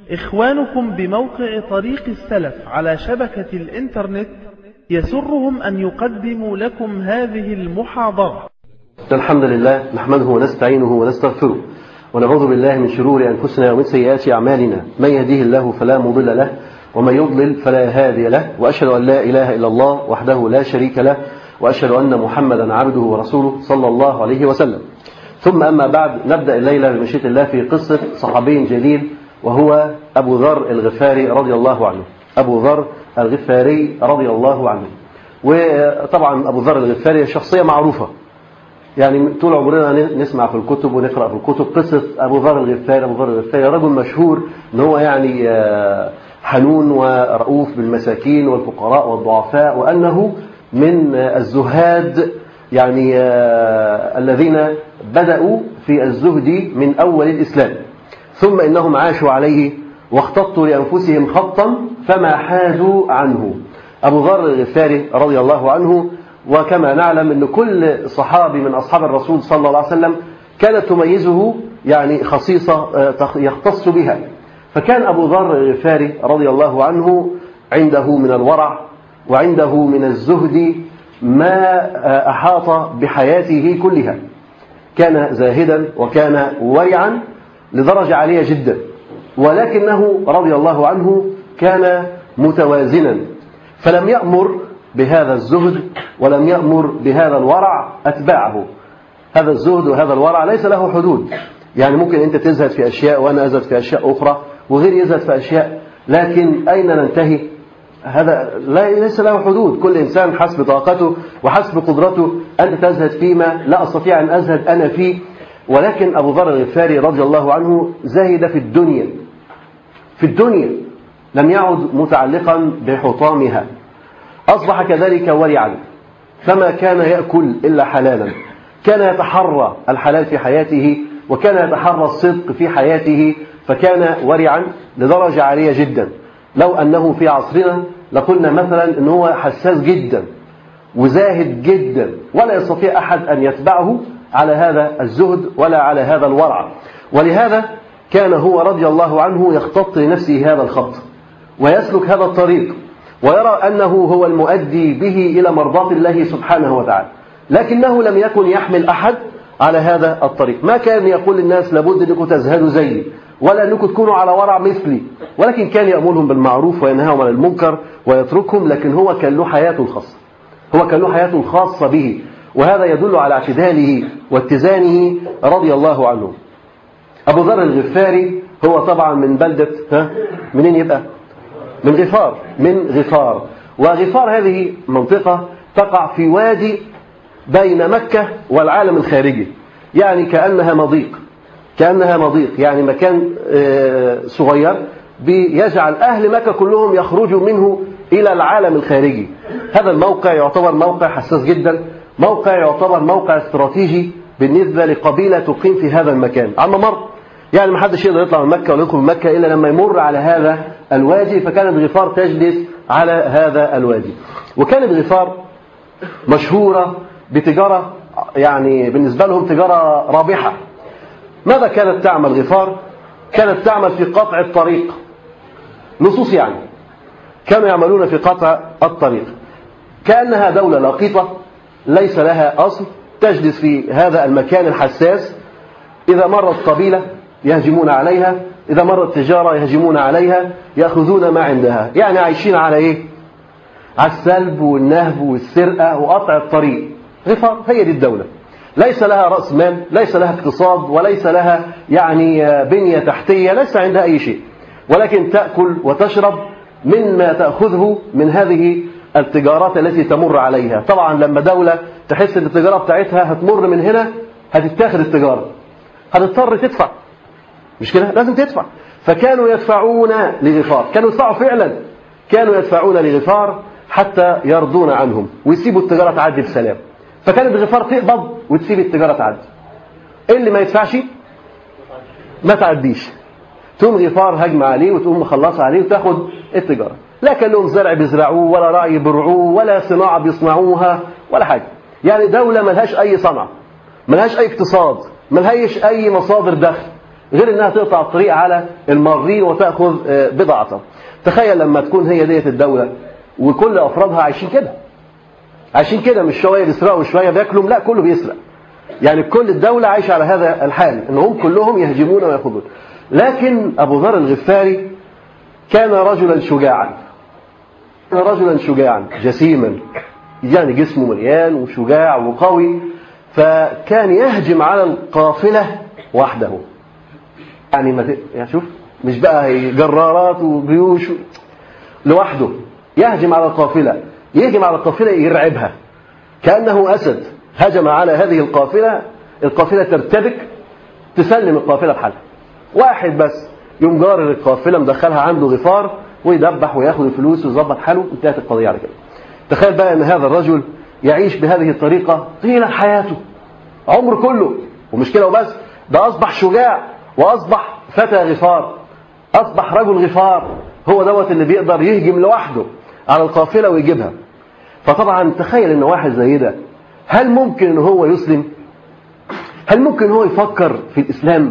إخوانكم بموقع طريق السلف على شبكة الإنترنت يسرهم أن يقدموا لكم هذه المحاضرة الحمد لله نحمده ونستعينه ونستغفره ونعوذ بالله من شرور أنفسنا ومن سيئات أعمالنا من يهديه الله فلا مضل له ومن يضلل فلا هادي له وأشهد أن لا إله إلا الله وحده لا شريك له وأشهد أن محمدا عبده ورسوله صلى الله عليه وسلم ثم أما بعد نبدأ الليلة بمشيئة الله في قصة صحابي جليل وهو أبو ذر الغفاري رضي الله عنه أبو ذر الغفاري رضي الله عنه وطبعا أبو ذر الغفاري شخصية معروفة يعني طول عمرنا نسمع في الكتب ونقرأ في الكتب قصة أبو ذر الغفاري أبو ذر الغفاري رجل مشهور أن هو يعني حنون ورؤوف بالمساكين والفقراء والضعفاء وأنه من الزهاد يعني الذين بدأوا في الزهد من أول الإسلام ثم إنهم عاشوا عليه واختطوا لأنفسهم خطا فما حازوا عنه أبو ذر الغفاري رضي الله عنه وكما نعلم أن كل صحابي من أصحاب الرسول صلى الله عليه وسلم كانت تميزه يعني خصيصة يختص بها فكان أبو ذر الغفاري رضي الله عنه عنده من الورع وعنده من الزهد ما أحاط بحياته كلها كان زاهدا وكان ورعا لدرجة عالية جدا ولكنه رضي الله عنه كان متوازنا فلم يأمر بهذا الزهد ولم يأمر بهذا الورع أتباعه هذا الزهد وهذا الورع ليس له حدود يعني ممكن أنت تزهد في أشياء وأنا أزهد في أشياء أخرى وغير يزهد في أشياء لكن أين ننتهي هذا لا ليس له حدود كل إنسان حسب طاقته وحسب قدرته أنت تزهد فيما لا أستطيع أن أزهد أنا فيه ولكن أبو ذر الغفاري رضي الله عنه زهد في الدنيا في الدنيا لم يعد متعلقا بحطامها أصبح كذلك ورعا فما كان يأكل إلا حلالا كان يتحرى الحلال في حياته وكان يتحرى الصدق في حياته فكان ورعا لدرجة عالية جدا لو أنه في عصرنا لقلنا مثلا أنه هو حساس جدا وزاهد جدا ولا يستطيع أحد أن يتبعه على هذا الزهد ولا على هذا الورع ولهذا كان هو رضي الله عنه يخطط لنفسه هذا الخط ويسلك هذا الطريق ويرى أنه هو المؤدي به إلى مرضاة الله سبحانه وتعالى لكنه لم يكن يحمل أحد على هذا الطريق ما كان يقول للناس لابد أنكم تزهدوا زيي ولا أنكم تكونوا على ورع مثلي ولكن كان يأمرهم بالمعروف وينهاهم عن المنكر ويتركهم لكن هو كان له حياته الخاصة هو كان له حياته الخاصة به وهذا يدل على اعتداله واتزانه رضي الله عنه أبو ذر الغفاري هو طبعا من بلدة ها منين يبقى من غفار من غفار وغفار هذه منطقة تقع في وادي بين مكة والعالم الخارجي يعني كأنها مضيق كأنها مضيق يعني مكان صغير بيجعل أهل مكة كلهم يخرجوا منه إلى العالم الخارجي هذا الموقع يعتبر موقع حساس جدا موقع يعتبر موقع استراتيجي بالنسبة لقبيلة تقيم في هذا المكان عما مر يعني ما حدش يقدر يطلع من مكة ولا يدخل من مكة إلا لما يمر على هذا الوادي فكانت غفار تجلس على هذا الوادي وكانت غفار مشهورة بتجارة يعني بالنسبة لهم تجارة رابحة ماذا كانت تعمل غفار كانت تعمل في قطع الطريق نصوص يعني كانوا يعملون في قطع الطريق كأنها دولة لقيطة ليس لها أصل تجلس في هذا المكان الحساس إذا مرت قبيلة يهجمون عليها إذا مرت تجارة يهجمون عليها يأخذون ما عندها يعني عايشين على إيه على السلب والنهب والسرقة وقطع الطريق غفار هي دي الدولة ليس لها رأس مال ليس لها اقتصاد وليس لها يعني بنية تحتية ليس عندها أي شيء ولكن تأكل وتشرب مما تأخذه من هذه التجارات التي تمر عليها طبعا لما دولة تحس ان التجارة بتاعتها هتمر من هنا هتتاخد التجارة هتضطر تدفع مش كده لازم تدفع فكانوا يدفعون لغفار كانوا يدفعوا فعلا كانوا يدفعون لغفار حتى يرضون عنهم ويسيبوا التجارة تعدي بسلام فكانت غفار تقبض وتسيب التجارة تعدي اللي ما يدفعش ما تعديش تقوم غفار هجمة عليه وتقوم مخلصة عليه وتاخد التجارة لا كان لهم زرع بيزرعوه ولا رعي بيرعوه ولا صناعة بيصنعوها ولا حاجة يعني دولة ملهاش أي صنعة ملهاش أي اقتصاد ملهاش أي مصادر دخل غير انها تقطع الطريق على المارين وتاخذ آه، بضاعته تخيل لما تكون هي ديت الدوله وكل افرادها عايشين كده عايشين كده مش شويه بيسرقوا وشويه بياكلوا لا كله بيسرق يعني كل الدوله عايشه على هذا الحال انهم كلهم يهجمون وياخذون لكن ابو ذر الغفاري كان رجلا شجاعا كان رجلا شجاعا جسيما يعني جسمه مليان وشجاع وقوي فكان يهجم على القافله وحده يعني ما ت... يعني شوف مش بقى جرارات وجيوش لوحده يهجم على القافله يهجم على القافله يرعبها كانه اسد هجم على هذه القافله القافله ترتبك تسلم القافله بحالها واحد بس يوم جارر القافله مدخلها عنده غفار ويدبح وياخد الفلوس ويظبط حاله انتهت القضيه على كده تخيل بقى ان هذا الرجل يعيش بهذه الطريقه طيله حياته عمره كله ومش كده وبس ده اصبح شجاع واصبح فتى غفار اصبح رجل غفار هو دوت اللي بيقدر يهجم لوحده على القافله ويجيبها فطبعا تخيل ان واحد زي ده هل ممكن ان هو يسلم هل ممكن هو يفكر في الاسلام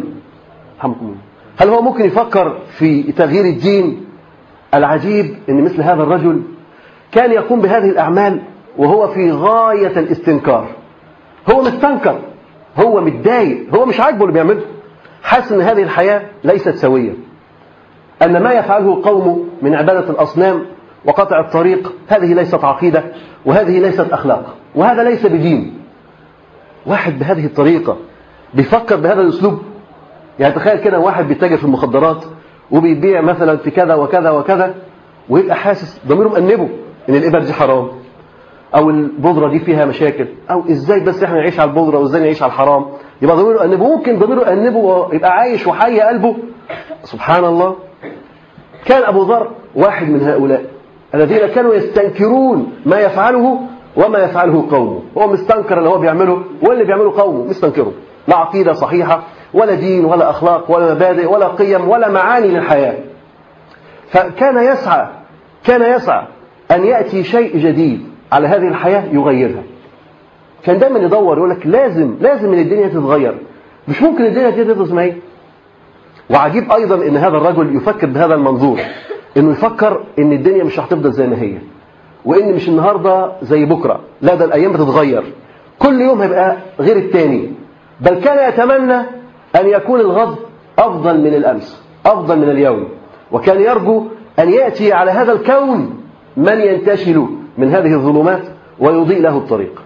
هل هو ممكن يفكر في تغيير الدين العجيب ان مثل هذا الرجل كان يقوم بهذه الاعمال وهو في غايه الاستنكار هو مستنكر هو متضايق هو مش عاجبه اللي بيعمله حاسس ان هذه الحياه ليست سويه ان ما يفعله قومه من عباده الاصنام وقطع الطريق هذه ليست عقيده وهذه ليست اخلاق وهذا ليس بدين واحد بهذه الطريقه بيفكر بهذا الاسلوب يعني تخيل كده واحد بيتاجر في المخدرات وبيبيع مثلا في كذا وكذا وكذا ويبقى حاسس ضميره مأنبه ان الابر دي حرام او البودره دي فيها مشاكل او ازاي بس احنا نعيش على البودره وازاي نعيش على الحرام يبقى ضميره يأنبه ممكن ضميره يأنبه ويبقى عايش وحي قلبه سبحان الله كان ابو ذر واحد من هؤلاء الذين كانوا يستنكرون ما يفعله وما يفعله قومه هو مستنكر اللي هو بيعمله واللي بيعمله قومه مستنكره لا عقيده صحيحه ولا دين ولا اخلاق ولا مبادئ ولا قيم ولا معاني للحياه فكان يسعى كان يسعى ان ياتي شيء جديد على هذه الحياه يغيرها كان دايما يدور يقول لك لازم لازم ان الدنيا تتغير مش ممكن الدنيا تفضل زي ما هي وعجيب ايضا ان هذا الرجل يفكر بهذا المنظور انه يفكر ان الدنيا مش هتفضل زي ما هي وان مش النهارده زي بكره لا ده الايام بتتغير كل يوم هيبقى غير التاني بل كان يتمنى ان يكون الغد افضل من الامس افضل من اليوم وكان يرجو ان ياتي على هذا الكون من ينتشل من هذه الظلمات ويضيء له الطريق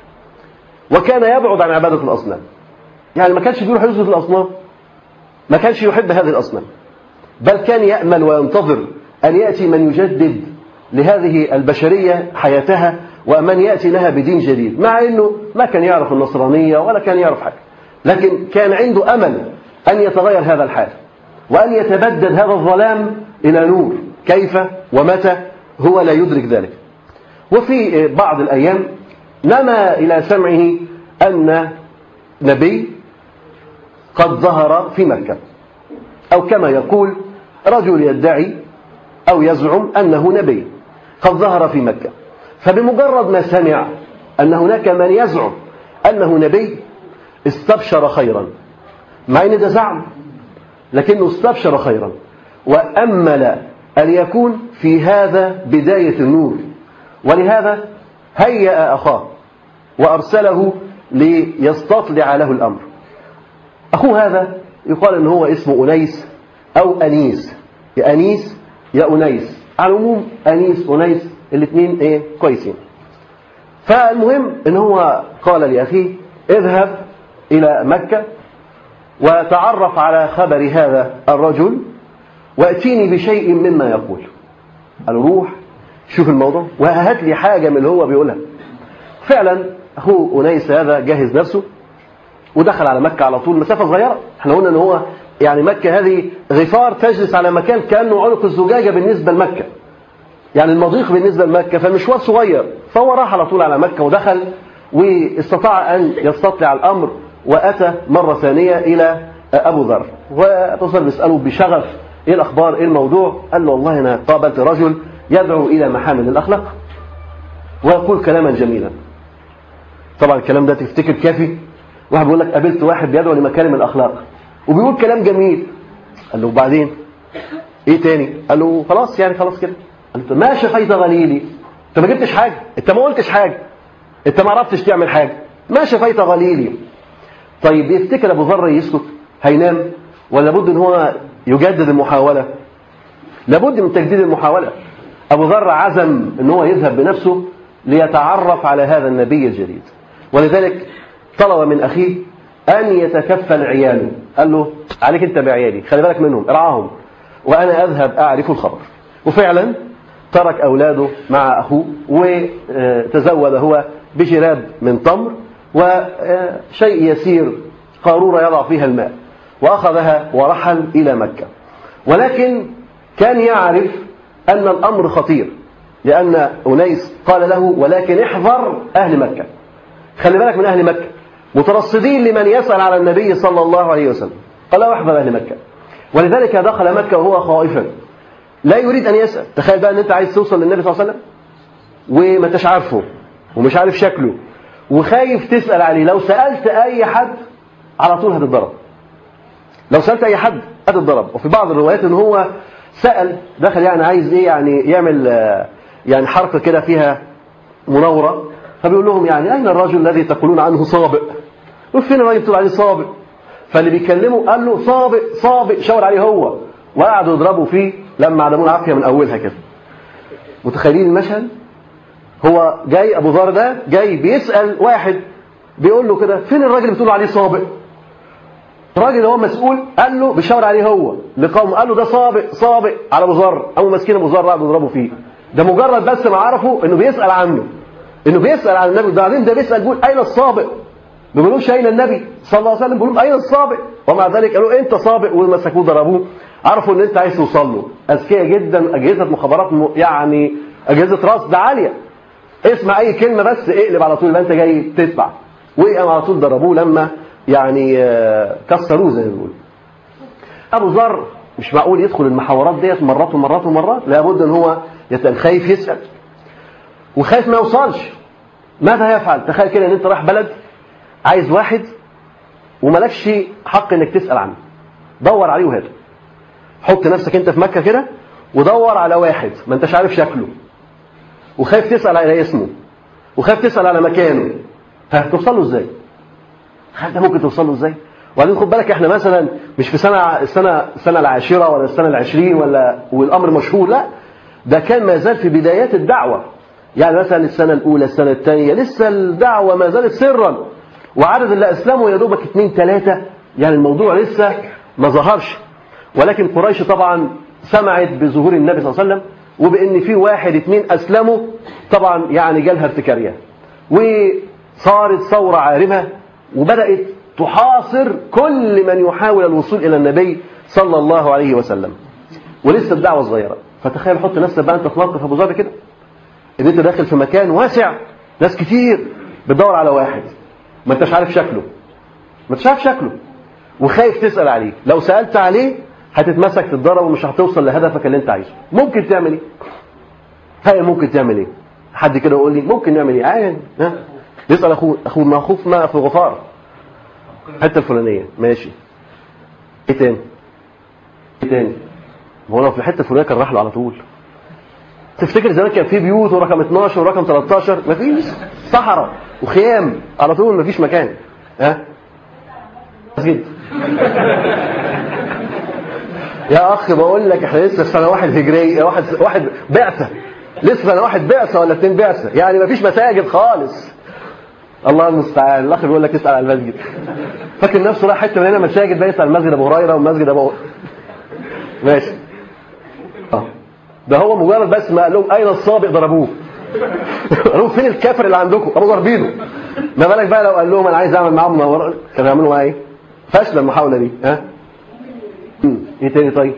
وكان يبعد عن عباده الاصنام يعني ما كانش بيروح يسجد الاصنام ما كانش يحب هذه الاصنام بل كان يامل وينتظر ان ياتي من يجدد لهذه البشريه حياتها ومن ياتي لها بدين جديد مع انه ما كان يعرف النصرانيه ولا كان يعرف حاجه لكن كان عنده امل ان يتغير هذا الحال وان يتبدل هذا الظلام الى نور كيف ومتى هو لا يدرك ذلك وفي بعض الايام نما الى سمعه ان نبي قد ظهر في مكه او كما يقول رجل يدعي او يزعم انه نبي قد ظهر في مكه فبمجرد ما سمع ان هناك من يزعم انه نبي استبشر خيرا مع ان ده زعم لكنه استبشر خيرا وامل ان يكون في هذا بدايه النور ولهذا هيأ اخاه وارسله ليستطلع له الامر اخوه هذا يقال ان هو اسمه انيس او انيس يا انيس يا انيس على العموم انيس انيس الاثنين ايه كويسين فالمهم ان هو قال لاخيه اذهب إلى مكة وتعرف على خبر هذا الرجل واتيني بشيء مما يقول قال روح شوف الموضوع وهات لي حاجة من اللي هو بيقولها فعلا أخوه أنيس هذا جهز نفسه ودخل على مكة على طول مسافة صغيرة احنا قلنا ان هو يعني مكة هذه غفار تجلس على مكان كأنه عنق الزجاجة بالنسبة لمكة يعني المضيق بالنسبة لمكة فمشوار صغير فهو راح على طول على مكة ودخل واستطاع أن يستطلع الأمر وأتى مرة ثانية إلى أبو ذر وأبو ذر بيسأله بشغف إيه الأخبار إيه الموضوع قال له والله أنا قابلت رجل يدعو إلى محامل الأخلاق ويقول كلاما جميلا طبعا الكلام ده تفتكر كافي واحد بيقول لك قابلت واحد بيدعو لمكارم الأخلاق وبيقول كلام جميل قال له وبعدين ايه تاني قال له خلاص يعني خلاص كده قال له ما شفيت غليلي انت ما جبتش حاجه انت ما قلتش حاجه انت ما عرفتش تعمل حاجه ما شفيت غليلي طيب يفتكر ابو ذر يسكت هينام ولا بد ان هو يجدد المحاوله لابد من تجديد المحاوله ابو ذر عزم ان هو يذهب بنفسه ليتعرف على هذا النبي الجديد ولذلك طلب من اخيه ان يتكفل عياله قال له عليك انت بعيالي خلي بالك منهم ارعاهم وانا اذهب اعرف الخبر وفعلا ترك اولاده مع اخوه وتزود هو بجراب من تمر وشيء يسير قارورة يضع فيها الماء وأخذها ورحل إلى مكة ولكن كان يعرف أن الأمر خطير لأن أنيس قال له ولكن احذر أهل مكة خلي بالك من أهل مكة مترصدين لمن يسأل على النبي صلى الله عليه وسلم قال له احذر أهل مكة ولذلك دخل مكة وهو خائفا لا يريد أن يسأل تخيل بقى أن أنت عايز توصل للنبي صلى الله عليه وسلم وما انتش عارفه ومش عارف شكله وخايف تسأل عليه لو سألت أي حد على طول هتتضرب لو سألت أي حد هتتضرب وفي بعض الروايات إن هو سأل دخل يعني عايز إيه يعني يعمل يعني حركة كده فيها مناورة فبيقول لهم يعني أين الرجل الذي تقولون عنه صابئ فين الراجل بتقول عليه صابئ فاللي بيكلمه قال له صابئ صابئ شاور عليه هو وقعدوا يضربوا فيه لما عدموه العافية من أولها كده متخيلين المشهد هو جاي ابو ذر ده جاي بيسال واحد بيقول له كده فين الراجل اللي بتقول عليه صابئ الراجل اللي هو مسؤول قال له بيشاور عليه هو لقومه قال له ده صابئ صابئ على ابو ذر قاموا ماسكين ابو ذر قعدوا يضربوا فيه ده مجرد بس ما عرفوا انه بيسال عنه انه بيسال عن النبي ده بعدين ده بيسال بيقول اين الصابئ ما بيقولوش اين النبي صلى الله عليه وسلم بيقولوا اين الصابئ ومع ذلك قالوا انت صابئ ومسكوه ضربوه عرفوا ان انت عايز توصل له اذكياء جدا اجهزه مخابرات يعني اجهزه رصد عاليه اسمع اي كلمه بس اقلب على طول يبقى انت جاي تتبع وقام على طول ضربوه لما يعني كسروه زي ما بيقولوا ابو ذر مش معقول يدخل المحاورات ديت مرات ومرات ومرات لابد ان هو يتم خايف يسال وخايف ما يوصلش ماذا يفعل تخيل كده ان انت رايح بلد عايز واحد وملكش حق انك تسال عنه دور عليه وهاته حط نفسك انت في مكه كده ودور على واحد ما انتش عارف شكله وخايف تسأل على اسمه وخايف تسأل على مكانه هتوصل له ازاي هل ده ممكن توصل له ازاي وبعدين خد بالك احنا مثلا مش في سنة السنة السنة العاشرة ولا السنة العشرين ولا والأمر مشهور لا ده كان ما زال في بدايات الدعوة يعني مثلا السنة الأولى السنة الثانية لسه الدعوة ما زالت سرا وعدد اللي أسلموا يا دوبك اثنين ثلاثة يعني الموضوع لسه ما ظهرش ولكن قريش طبعا سمعت بظهور النبي صلى الله عليه وسلم وبان في واحد اتنين اسلموا طبعا يعني جالها ارتكاريه وصارت ثوره عارمه وبدات تحاصر كل من يحاول الوصول الى النبي صلى الله عليه وسلم ولسه الدعوه صغيره فتخيل حط نفسك بقى انت في موقف ابو ذر كده ان انت داخل في مكان واسع ناس كتير بتدور على واحد ما انتش عارف شكله ما انتش عارف شكله وخايف تسال عليه لو سالت عليه هتتمسك تتضرب ومش هتوصل لهدفك اللي انت عايزه ممكن تعمل ايه هاي ممكن تعمل ايه حد كده يقول لي ممكن نعمل ايه عادي ها يسال اخوه اخوه ما اخوه ما في غفار الحته الفلانيه ماشي ايه تاني ايه تاني هو لو في الحته الفلانيه كان راح له على طول تفتكر زمان كان في بيوت ورقم 12 ورقم 13 مفيش صحراء وخيام على طول مفيش مكان ها مسجد يا اخ بقول لك احنا لسه في سنه واحد هجريه واحد واحد بعثه لسه سنه واحد بعثه ولا اثنين بعثه يعني مفيش مساجد خالص الله المستعان الاخ بيقول لك اسال على المسجد فاكر نفسه راح حته من هنا مساجد بقى يسال مسجد ابو هريره ومسجد ابو ماشي اه ده هو مجرد بس ما قال لهم اين السابق ضربوه قال لهم فين الكافر اللي عندكم قاموا ضاربينه ما بالك بقى لو قال لهم انا عايز اعمل معاهم مناوره كانوا يعملوا معاه ايه؟ فاشله المحاوله دي ها ايه تاني طيب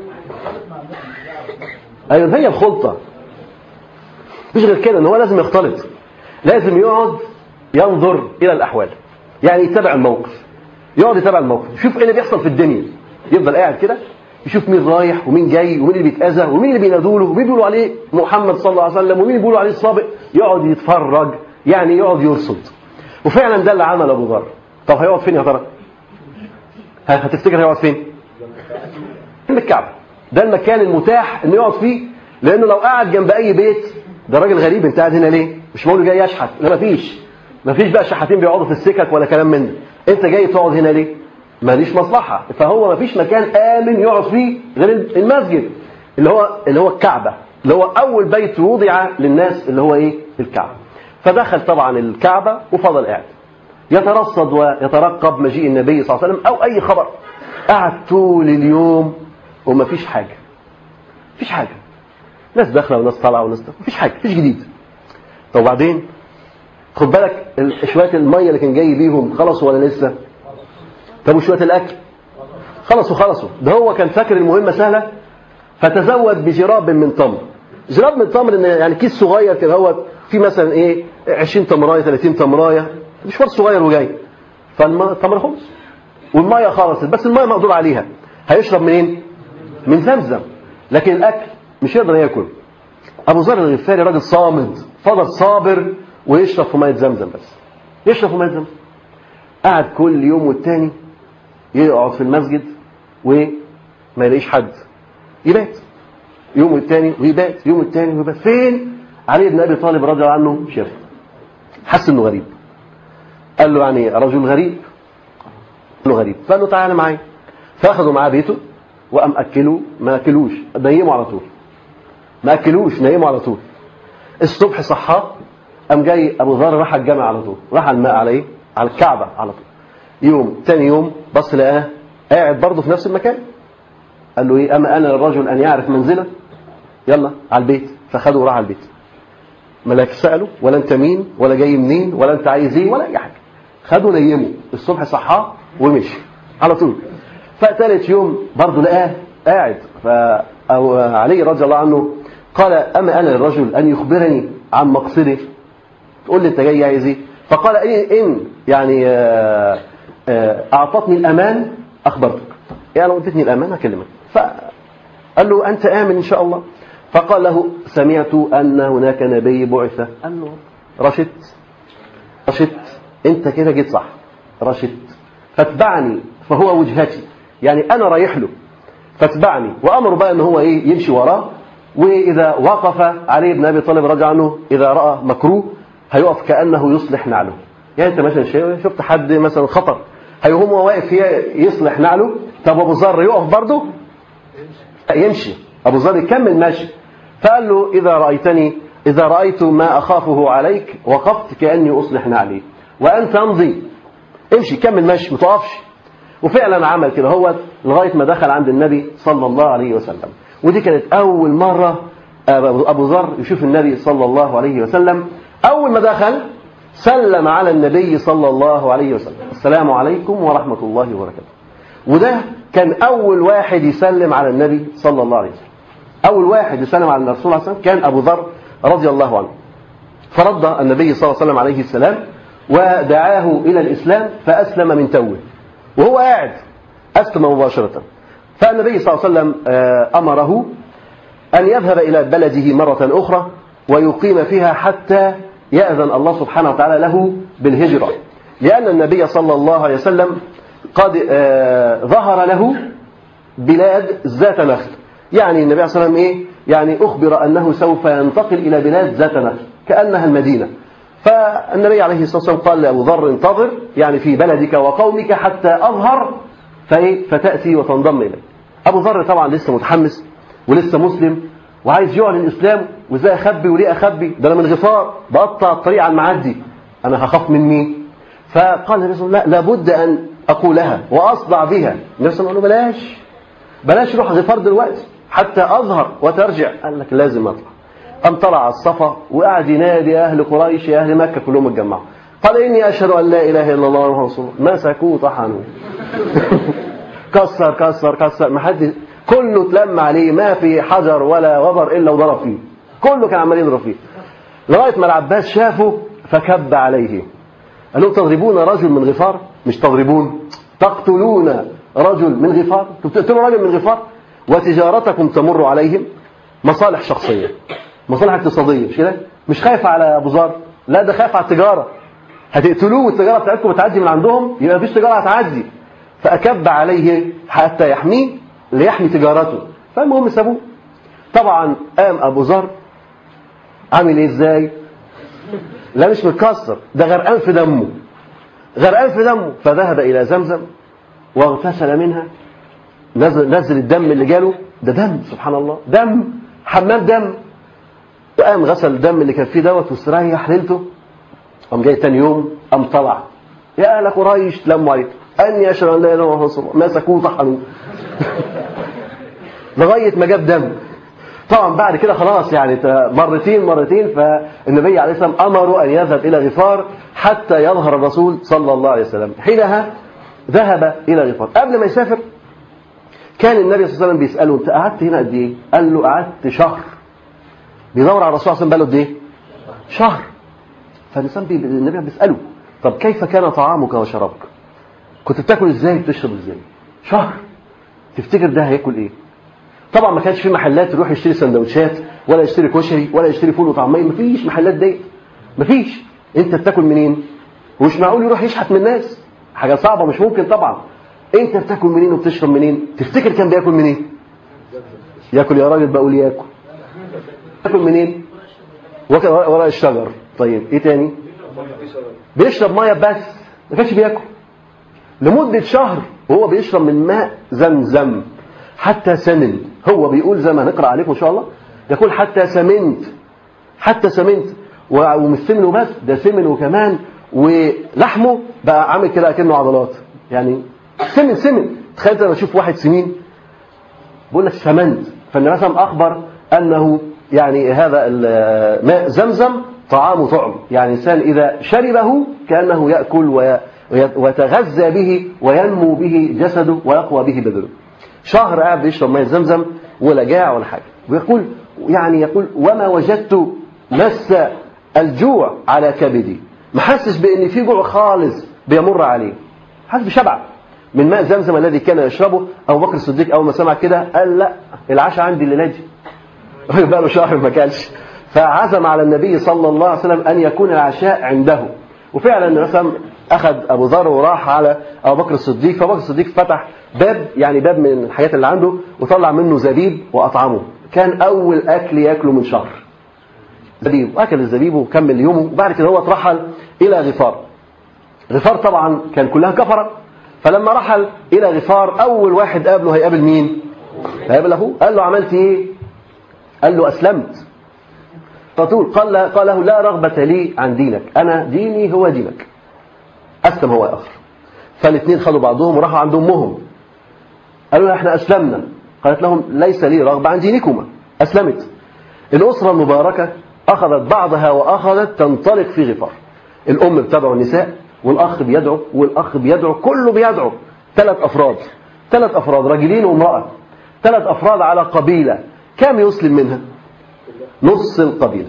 ايوه هي الخلطه مش غير كده ان هو لازم يختلط لازم يقعد ينظر الى الاحوال يعني يتابع الموقف يقعد يتابع الموقف يشوف ايه اللي بيحصل في الدنيا يفضل قاعد كده يشوف مين رايح ومين جاي ومين اللي بيتاذى ومين اللي بينادوا له ومين بيقولوا عليه محمد صلى الله عليه وسلم ومين بيقولوا عليه السابق يقعد يتفرج يعني يقعد يرصد وفعلا ده اللي عمل ابو ذر طب هيقعد فين يا ترى ها هتفتكر هيقعد فين في الكعبه ده المكان المتاح انه يقعد فيه لانه لو قعد جنب اي بيت ده راجل غريب انت قاعد هنا ليه مش بقول جاي يشحت لا مفيش مفيش بقى شحاتين بيقعدوا في السكك ولا كلام من ده انت جاي تقعد هنا ليه ماليش مصلحه فهو مفيش مكان امن يقعد فيه غير المسجد اللي هو اللي هو الكعبه اللي هو اول بيت وضع للناس اللي هو ايه الكعبه فدخل طبعا الكعبه وفضل قاعد يترصد ويترقب مجيء النبي صلى الله عليه وسلم او اي خبر قعد طول اليوم ومفيش حاجه مفيش حاجه ناس داخله وناس طالعه وناس مفيش حاجه مفيش جديد طب وبعدين خد بالك شويه الميه اللي كان جاي بيهم خلصوا ولا لسه طب وشويه الاكل خلصوا خلصوا ده هو كان فاكر المهمه سهله فتزود بجراب من تمر جراب من تمر ان يعني كيس صغير كده هو في مثلا ايه 20 تمرايه 30 تمرايه مشوار صغير وجاي فالتمر خلص والميه خلصت بس الميه مقدور عليها هيشرب منين من زمزم لكن الاكل مش يقدر ياكل ابو ذر الغفاري راجل صامد فضل صابر ويشرب في ميه زمزم بس يشرب في ميه زمزم قعد كل يوم والتاني يقعد في المسجد وما يلاقيش حد يبات يوم والتاني ويبات يوم والتاني ويبات فين علي بن ابي طالب رضي الله عنه شاف حس انه غريب قال له يعني رجل غريب قال له غريب فقال له تعالى معايا فاخذوا معاه بيته وقام اكلوه ما اكلوش نيموا على طول ما اكلوش نيموا على طول الصبح صحاه قام جاي ابو ذر راح الجامع على طول راح على الماء على ايه على الكعبه على طول يوم تاني يوم بص لقاه قاعد برضه في نفس المكان قال له ايه اما انا للرجل ان يعرف منزله يلا على البيت فخده وراح على البيت ملاك ساله ولا انت مين ولا جاي منين ولا انت عايز ايه ولا اي حاجه خده نيمه الصبح صحاه ومشي على طول فثالث يوم برضه لقاه قاعد فعلي رضي الله عنه قال اما انا للرجل ان يخبرني عن مقصده تقول لي انت جاي عايز ايه فقال ان يعني اعطتني الامان اخبرتك يعني لو ادتني الامان هكلمك فقال له انت امن ان شاء الله فقال له سمعت ان هناك نبي بعث قال له رشدت رشدت انت كده جيت صح رشدت فاتبعني فهو وجهتي يعني انا رايح له فاتبعني وامر بقى ان هو ايه يمشي وراه واذا وقف علي بن ابي طالب رضي عنه اذا راى مكروه هيقف كانه يصلح نعله يعني انت مثلا شفت حد مثلا خطر هيقوم هو واقف يصلح نعله طب ابو ذر يقف برضه يمشي ابو ذر يكمل ماشي فقال له اذا رايتني اذا رايت ما اخافه عليك وقفت كاني اصلح نعلي وانت امضي امشي كمل ماشي ما تقفش وفعلا عمل كده هو لغايه ما دخل عند النبي صلى الله عليه وسلم ودي كانت اول مره ابو ذر يشوف النبي صلى الله عليه وسلم اول ما دخل سلم على النبي صلى الله عليه وسلم السلام عليكم ورحمه الله وبركاته وده كان اول واحد يسلم على النبي صلى الله عليه وسلم اول واحد يسلم على الرسول صلى الله عليه وسلم كان ابو ذر رضي الله عنه فرد النبي صلى الله عليه وسلم عليه السلام ودعاه الى الاسلام فاسلم من توه وهو قاعد اسلم مباشره فالنبي صلى الله عليه وسلم امره ان يذهب الى بلده مره اخرى ويقيم فيها حتى ياذن الله سبحانه وتعالى له بالهجره لان النبي صلى الله عليه وسلم قد ظهر له بلاد ذات نخل يعني النبي صلى الله عليه وسلم ايه يعني اخبر انه سوف ينتقل الى بلاد ذات نخل كانها المدينه فالنبي عليه الصلاه والسلام قال لابو ذر انتظر يعني في بلدك وقومك حتى اظهر فايه فتاتي وتنضم الي ابو ذر طبعا لسه متحمس ولسه مسلم وعايز يعلن اسلامه وازاي اخبي وليه اخبي ده انا من غفار بقطع الطريق على المعدي انا هخاف من مين فقال النبي صلى الله عليه وسلم لا لابد ان اقولها واصدع بها النبي صلى الله عليه وسلم قال له بلاش بلاش روح غفار دلوقتي حتى اظهر وترجع قال لك لازم اطلع قام طلع على الصفا وقعد ينادي اهل قريش يا اهل مكه كلهم اتجمعوا قال اني اشهد ان لا اله الا الله محمد رسول الله مسكوه طحنوه كسر كسر كسر ما حد كله اتلم عليه ما في حجر ولا وبر الا وضرب فيه كله كان عمال يضرب فيه لغايه ما العباس شافه فكب عليه قال لهم تضربون رجل من غفار مش تضربون تقتلون رجل من غفار تقتلوا رجل من غفار وتجارتكم تمر عليهم مصالح شخصيه مصالح اقتصاديه مش كده مش خايف على ابو ذر لا ده خايف على التجاره هتقتلوه والتجاره بتاعتكم بتعدي من عندهم يبقى مفيش تجاره هتعدي فأكب عليه حتى يحميه ليحمي تجارته فالمهم سابوه طبعا قام أبو ذر عامل إيه إزاي لا مش متكسر ده غرقان في دمه غرقان في دمه فذهب إلى زمزم واغتسل منها نزل, نزل الدم اللي جاله ده دم سبحان الله دم حمام دم وقام غسل الدم اللي كان فيه دوت واستريح ليلته قام جاي تاني يوم قام طلع يا اهل قريش تلموا عليه اني اشهد ان لا اله الا الله مسكوه طحنوه لغايه ما جاب دم طبعا بعد كده خلاص يعني مرتين مرتين فالنبي عليه الصلاه والسلام امره ان يذهب الى غفار حتى يظهر الرسول صلى الله عليه وسلم حينها ذهب الى غفار قبل ما يسافر كان النبي صلى الله عليه وسلم بيساله انت قعدت هنا قد ايه؟ قال له قعدت شهر بيدور على الرسول صلى الله عليه وسلم بقاله قد ايه؟ شهر فالانسان بي... النبي بيساله طب كيف كان طعامك وشرابك؟ كنت بتاكل ازاي بتشرب ازاي؟ شهر تفتكر ده هياكل ايه؟ طبعا ما كانش في محلات يروح يشتري سندوتشات ولا يشتري كشري ولا يشتري فول وطعميه مفيش محلات دي مفيش انت بتاكل منين؟ ومش معقول يروح يشحت من الناس حاجه صعبه مش ممكن طبعا انت بتاكل منين وبتشرب منين؟ تفتكر كان بياكل منين؟ ياكل يا راجل بقول ياكل ياكل منين؟ وراء الشجر طيب ايه تاني؟ بيشرب ميه بس ما كانش بياكل لمده شهر وهو بيشرب من ماء زمزم حتى سمن هو بيقول زي ما هنقرا عليكم ان شاء الله يقول حتى سمنت حتى سمنت ومش سمن وبس ده سمن وكمان ولحمه بقى عامل كده كأنه عضلات يعني سمن سمن تخيل لما تشوف واحد سمين بيقول لك سمنت فالنبي صلى اخبر انه يعني هذا ماء زمزم طعام طعم يعني الانسان اذا شربه كانه ياكل ويتغذى به وينمو به جسده ويقوى به بدنه شهر قاعد بيشرب ميه زمزم ولا جاع ولا حاجه ويقول يعني يقول وما وجدت مس الجوع على كبدي ما حسش بان في جوع خالص بيمر عليه حاسس بشبع من ماء زمزم الذي كان يشربه ابو بكر الصديق اول ما سمع كده قال لا العشاء عندي الليله دي بقى له شهر ما كانش فعزم على النبي صلى الله عليه وسلم ان يكون العشاء عنده وفعلا مثلا اخذ ابو ذر وراح على ابو بكر الصديق فابو بكر الصديق فتح باب يعني باب من الحاجات اللي عنده وطلع منه زبيب واطعمه كان اول اكل ياكله من شهر زبيب واكل الزبيب وكمل يومه وبعد كده هو اترحل الى غفار غفار طبعا كان كلها كفره فلما رحل الى غفار اول واحد قابله هيقابل مين هيقابل اخوه قال له عملت ايه قال له اسلمت فطول قال قال له لا رغبة لي عن دينك أنا ديني هو دينك أسلم هو آخر فالاثنين خدوا بعضهم وراحوا عند أمهم قالوا لها احنا أسلمنا قالت لهم ليس لي رغبة عن دينكما أسلمت الأسرة المباركة أخذت بعضها وأخذت تنطلق في غفار الأم بتدعو النساء والأخ بيدعو والأخ بيدعو كله بيدعو ثلاث أفراد ثلاث أفراد رجلين وامرأة ثلاث أفراد على قبيلة كم يسلم منها نص القبيلة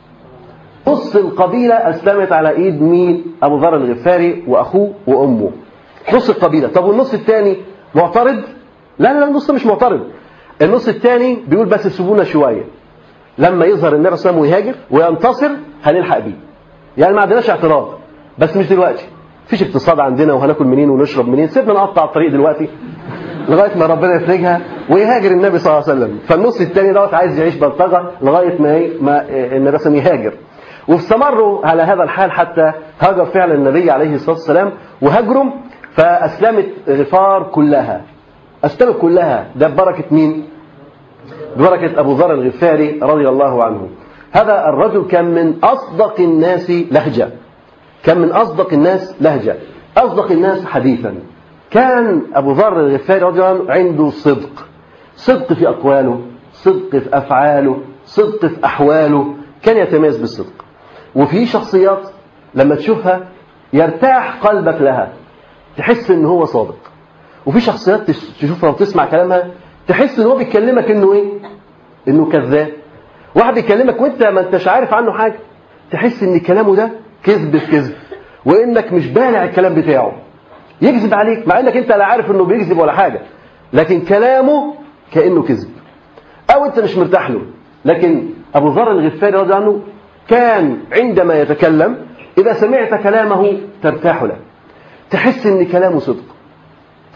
نص القبيلة أسلمت على إيد مين أبو ذر الغفاري وأخوه وأمه نص القبيلة طب والنص الثاني معترض لا لا النص مش معترض النص الثاني بيقول بس سيبونا شوية لما يظهر النبي صلى الله عليه وسلم ويهاجر وينتصر هنلحق بيه يعني ما عندناش اعتراض بس مش دلوقتي مفيش اقتصاد عندنا وهناكل منين ونشرب منين سيبنا نقطع الطريق دلوقتي لغايه ما ربنا يفرجها ويهاجر النبي صلى الله عليه وسلم فالنص الثاني دوت عايز يعيش بلطجه لغايه ما ما النبي صلى يهاجر واستمروا على هذا الحال حتى هاجر فعلا النبي عليه الصلاه والسلام وهاجروا فاسلمت غفار كلها اسلمت كلها ده ببركه مين؟ ببركه ابو ذر الغفاري رضي الله عنه هذا الرجل كان من اصدق الناس لهجه كان من اصدق الناس لهجه اصدق الناس حديثا كان أبو ذر الغفاري رضي الله عنه عنده صدق صدق في أقواله صدق في أفعاله صدق في أحواله كان يتميز بالصدق وفي شخصيات لما تشوفها يرتاح قلبك لها تحس ان هو صادق وفي شخصيات تشوفها وتسمع كلامها تحس ان هو بيكلمك انه ايه انه كذاب واحد بيكلمك وانت ما انتش عارف عنه حاجه تحس ان كلامه ده كذب في كذب وانك مش بالع الكلام بتاعه يكذب عليك مع انك انت لا عارف انه بيكذب ولا حاجه لكن كلامه كانه كذب او انت مش مرتاح له لكن ابو ذر الغفاري رضي عنه كان عندما يتكلم اذا سمعت كلامه ترتاح له تحس ان كلامه صدق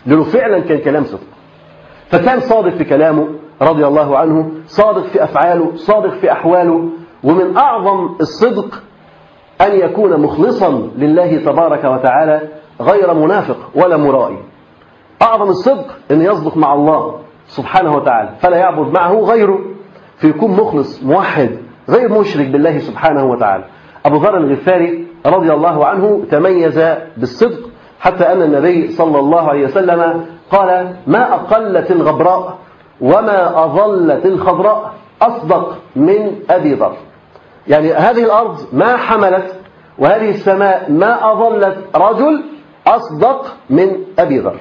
لأنه فعلا كان كلام صدق فكان صادق في كلامه رضي الله عنه صادق في أفعاله صادق في أحواله ومن أعظم الصدق أن يكون مخلصا لله تبارك وتعالى غير منافق ولا مرائي أعظم الصدق أن يصدق مع الله سبحانه وتعالى فلا يعبد معه غيره فيكون مخلص موحد غير مشرك بالله سبحانه وتعالى أبو ذر الغفاري رضي الله عنه تميز بالصدق حتى أن النبي صلى الله عليه وسلم قال ما أقلت الغبراء وما أظلت الخضراء أصدق من أبي ذر يعني هذه الأرض ما حملت وهذه السماء ما أظلت رجل أصدق من أبي ذر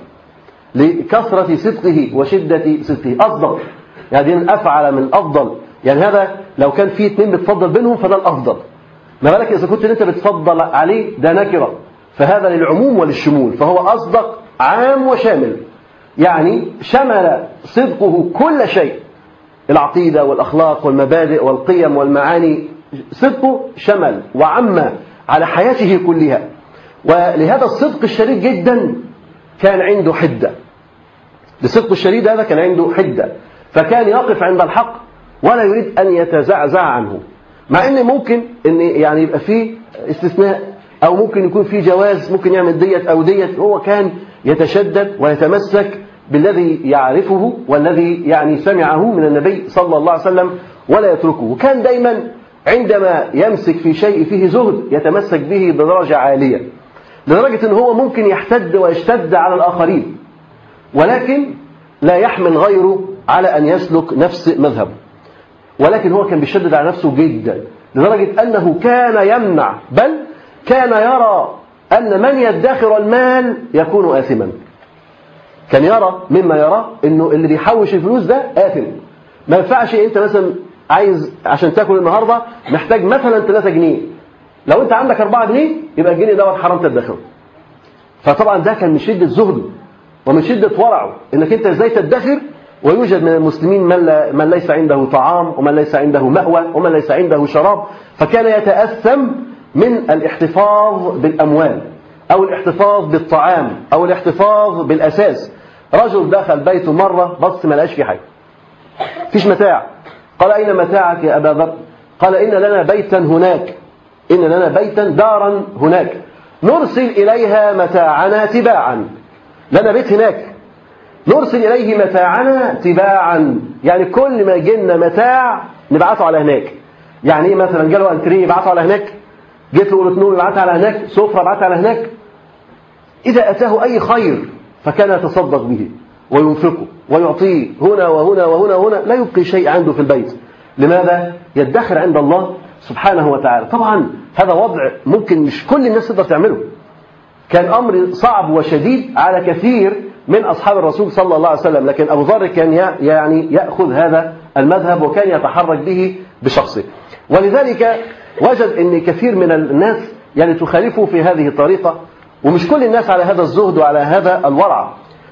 لكثرة صدقه وشدة صدقه أصدق يعني من أفعل من أفضل يعني هذا لو كان في اثنين بتفضل بينهم فده الأفضل ما بالك إذا كنت أنت بتفضل عليه ده نكرة فهذا للعموم وللشمول فهو أصدق عام وشامل يعني شمل صدقه كل شيء العقيدة والأخلاق والمبادئ والقيم والمعاني صدقه شمل وعم على حياته كلها ولهذا الصدق الشديد جدا كان عنده حدة لصدق الشديد هذا كان عنده حدة فكان يقف عند الحق ولا يريد أن يتزعزع عنه مع ان ممكن ان يعني يبقى فيه استثناء او ممكن يكون فيه جواز ممكن يعمل ديت او ديت هو كان يتشدد ويتمسك بالذي يعرفه والذي يعني سمعه من النبي صلى الله عليه وسلم ولا يتركه وكان دايما عندما يمسك في شيء فيه زهد يتمسك به بدرجة عالية لدرجة ان هو ممكن يحتد ويشتد على الآخرين ولكن لا يحمل غيره على أن يسلك نفس مذهبه ولكن هو كان بيشدد على نفسه جدا لدرجة أنه كان يمنع بل كان يرى أن من يدخر المال يكون آثما كان يرى مما يرى أنه اللي بيحوش الفلوس ده آثم ما ينفعش أنت مثلا عايز عشان تاكل النهاردة محتاج مثلا 3 جنيه لو أنت عندك 4 جنيه يبقى الجنيه دوت حرام تدخره فطبعا ده كان من شدة زهده ومن شدة ورعه انك انت ازاي تدخر ويوجد من المسلمين من, لا من ليس عنده طعام ومن ليس عنده مأوى ومن ليس عنده شراب فكان يتأثم من الاحتفاظ بالأموال أو الاحتفاظ بالطعام أو الاحتفاظ بالأساس رجل دخل بيته مرة بص ما لقاش فيه حاجة فيش متاع قال أين متاعك يا أبا ذر قال إن لنا بيتا هناك إن لنا بيتا دارا هناك نرسل إليها متاعنا تباعا لنا بيت هناك نرسل إليه متاعنا تباعا يعني كل ما جينا متاع نبعثه على هناك يعني ايه مثلا جاله انتريه يبعثه على هناك جيت له نور يبعثها على هناك سفرة يبعثها على هناك إذا أتاه أي خير فكان يتصدق به وينفقه ويعطيه هنا وهنا وهنا وهنا لا يبقي شيء عنده في البيت لماذا؟ يدخر عند الله سبحانه وتعالى طبعا هذا وضع ممكن مش كل الناس تقدر تعمله كان أمر صعب وشديد على كثير من أصحاب الرسول صلى الله عليه وسلم لكن أبو ذر كان يعني يأخذ هذا المذهب وكان يتحرك به بشخصه ولذلك وجد أن كثير من الناس يعني تخالفه في هذه الطريقة ومش كل الناس على هذا الزهد وعلى هذا الورع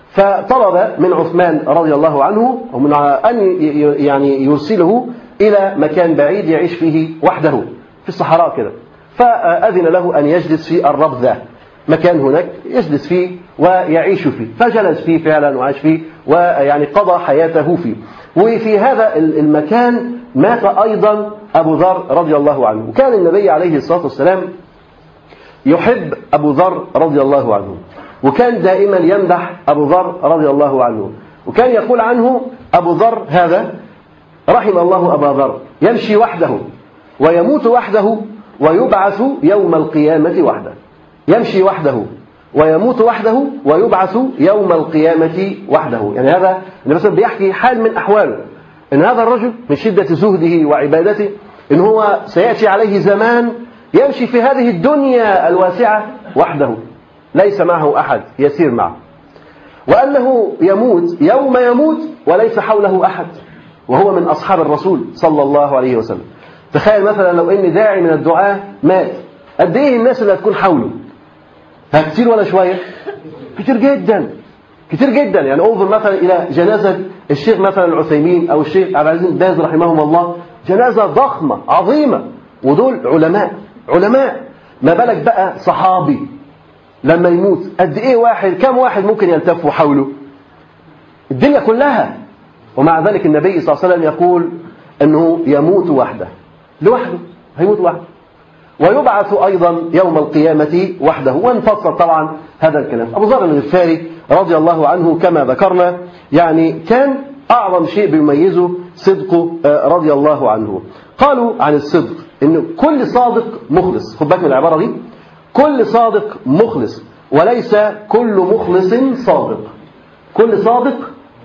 فطلب من عثمان رضي الله عنه ومن أن يعني يرسله إلى مكان بعيد يعيش فيه وحده في الصحراء كده فأذن له أن يجلس في الربذة مكان هناك يجلس فيه ويعيش فيه فجلس فيه فعلا وعاش فيه ويعني قضى حياته فيه وفي هذا المكان مات أيضا أبو ذر رضي الله عنه وكان النبي عليه الصلاة والسلام يحب أبو ذر رضي الله عنه وكان دائما يمدح أبو ذر رضي الله عنه وكان يقول عنه أبو ذر هذا رحم الله أبا ذر يمشي وحده ويموت وحده ويبعث يوم القيامة وحده يمشي وحده ويموت وحده ويبعث يوم القيامة وحده يعني هذا النبي صلى بيحكي حال من أحواله إن هذا الرجل من شدة زهده وعبادته إن هو سيأتي عليه زمان يمشي في هذه الدنيا الواسعة وحده ليس معه أحد يسير معه وأنه يموت يوم يموت وليس حوله أحد وهو من أصحاب الرسول صلى الله عليه وسلم تخيل مثلا لو إن داعي من الدعاة مات قد إيه الناس اللي هتكون حوله كتير ولا شوية كتير جدا كتير جدا يعني انظر مثلا إلى جنازة الشيخ مثلا العثيمين أو الشيخ عبد العزيز باز رحمهم الله جنازة ضخمة عظيمة ودول علماء علماء ما بالك بقى صحابي لما يموت قد ايه واحد كم واحد ممكن يلتفوا حوله الدنيا كلها ومع ذلك النبي صلى الله عليه وسلم يقول انه يموت وحده لوحده هيموت وحده ويبعث أيضا يوم القيامة وحده وانفصل طبعا هذا الكلام أبو ذر الغفاري رضي الله عنه كما ذكرنا يعني كان أعظم شيء بيميزه صدقه آه، رضي الله عنه قالوا عن الصدق إن كل صادق مخلص خد بالك من العبارة دي كل صادق مخلص وليس كل مخلص صادق كل صادق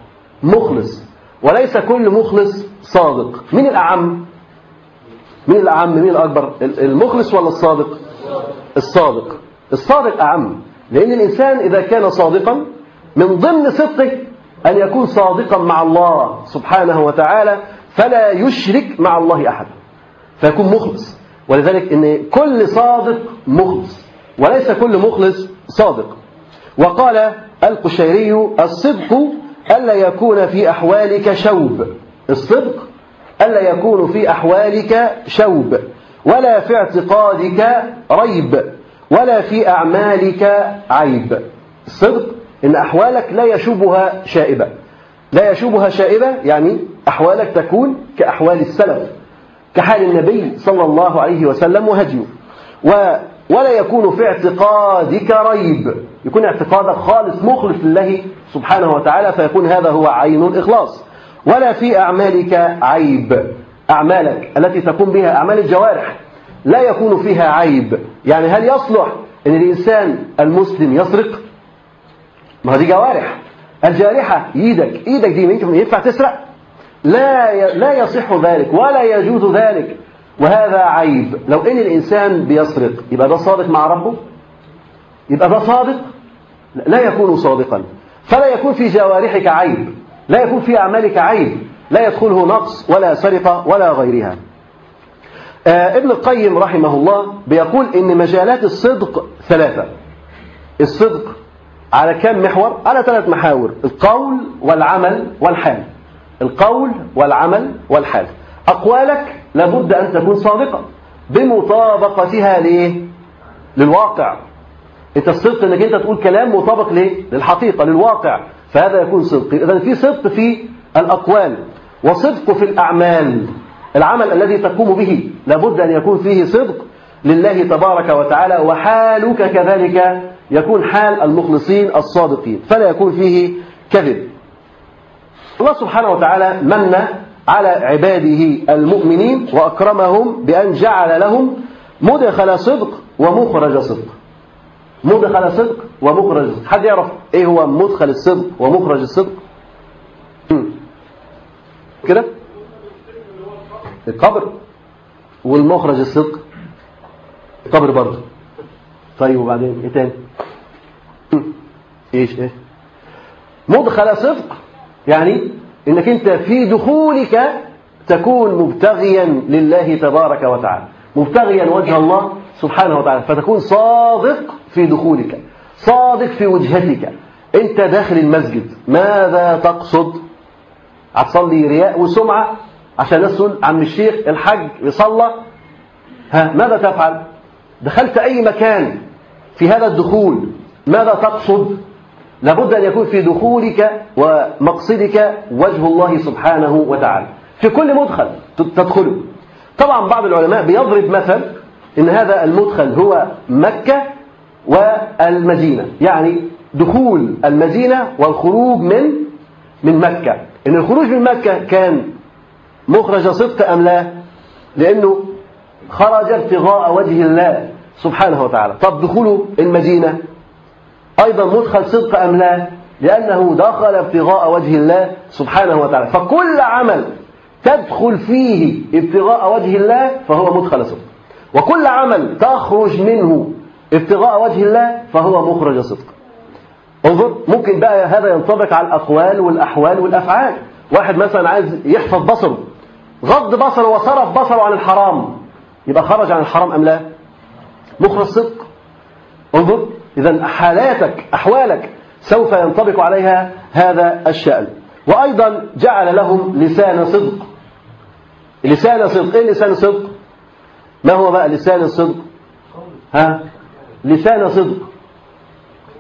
مخلص وليس كل مخلص صادق من الأعم مين الأعم مين الأكبر المخلص ولا الصادق الصادق الصادق أعم لأن الإنسان إذا كان صادقا من ضمن صدقه أن يكون صادقا مع الله سبحانه وتعالى فلا يشرك مع الله أحد فيكون مخلص ولذلك ان كل صادق مخلص وليس كل مخلص صادق وقال القشيري الصدق ألا يكون في أحوالك شوب الصدق ألا يكون في أحوالك شوب ولا في اعتقادك ريب ولا في أعمالك عيب الصدق إن أحوالك لا يشوبها شائبة لا يشوبها شائبة يعني أحوالك تكون كأحوال السلف كحال النبي صلى الله عليه وسلم وهديه و ولا يكون في اعتقادك ريب يكون اعتقادك خالص مخلص لله سبحانه وتعالى فيكون هذا هو عين الإخلاص ولا في أعمالك عيب أعمالك التي تقوم بها أعمال الجوارح لا يكون فيها عيب يعني هل يصلح أن الإنسان المسلم يسرق ما دي جوارح الجارحة إيدك إيدك دي ينفع تسرق لا لا يصح ذلك ولا يجوز ذلك وهذا عيب لو ان الانسان بيسرق يبقى ده صادق مع ربه يبقى ده صادق لا يكون صادقا فلا يكون في جوارحك عيب لا يكون في اعمالك عيب لا يدخله نقص ولا سرقه ولا غيرها آه ابن القيم رحمه الله بيقول ان مجالات الصدق ثلاثه الصدق على كم محور على ثلاث محاور القول والعمل والحال القول والعمل والحال أقوالك لابد أن تكون صادقة بمطابقتها ليه؟ للواقع انت الصدق انك انت تقول كلام مطابق ليه؟ للحقيقة للواقع فهذا يكون صدق اذا في صدق في الأقوال وصدق في الأعمال العمل الذي تقوم به لابد أن يكون فيه صدق لله تبارك وتعالى وحالك كذلك يكون حال المخلصين الصادقين فلا يكون فيه كذب الله سبحانه وتعالى من على عباده المؤمنين وأكرمهم بأن جعل لهم مدخل صدق ومخرج صدق مدخل صدق ومخرج صدق حد يعرف ايه هو مدخل الصدق ومخرج الصدق كده القبر والمخرج الصدق القبر برضه طيب وبعدين ايه تاني ايش ايه مدخل صدق يعني انك انت في دخولك تكون مبتغيا لله تبارك وتعالى مبتغيا وجه الله سبحانه وتعالى فتكون صادق في دخولك صادق في وجهتك انت داخل المسجد ماذا تقصد هتصلي رياء وسمعة عشان الناس تقول عم الشيخ الحج يصلى ها ماذا تفعل دخلت أي مكان في هذا الدخول ماذا تقصد لابد أن يكون في دخولك ومقصدك وجه الله سبحانه وتعالى في كل مدخل تدخله طبعا بعض العلماء بيضرب مثل ان هذا المدخل هو مكة والمدينة يعني دخول المدينة والخروج من من مكة ان الخروج من مكة كان مخرج صدق أم لا لأنه خرج ابتغاء وجه الله سبحانه وتعالى طب دخوله المدينة أيضا مدخل صدق أم لا لأنه دخل ابتغاء وجه الله سبحانه وتعالى فكل عمل تدخل فيه ابتغاء وجه الله فهو مدخل صدق وكل عمل تخرج منه ابتغاء وجه الله فهو مخرج صدق انظر ممكن بقى هذا ينطبق على الأقوال والأحوال والأفعال واحد مثلا عايز يحفظ بصره غض بصره وصرف بصره عن الحرام يبقى خرج عن الحرام أم لا مخرج صدق انظر إذا حالاتك أحوالك سوف ينطبق عليها هذا الشأن وأيضا جعل لهم لسان صدق لسان صدق إيه لسان صدق ما هو بقى لسان الصدق ها لسان صدق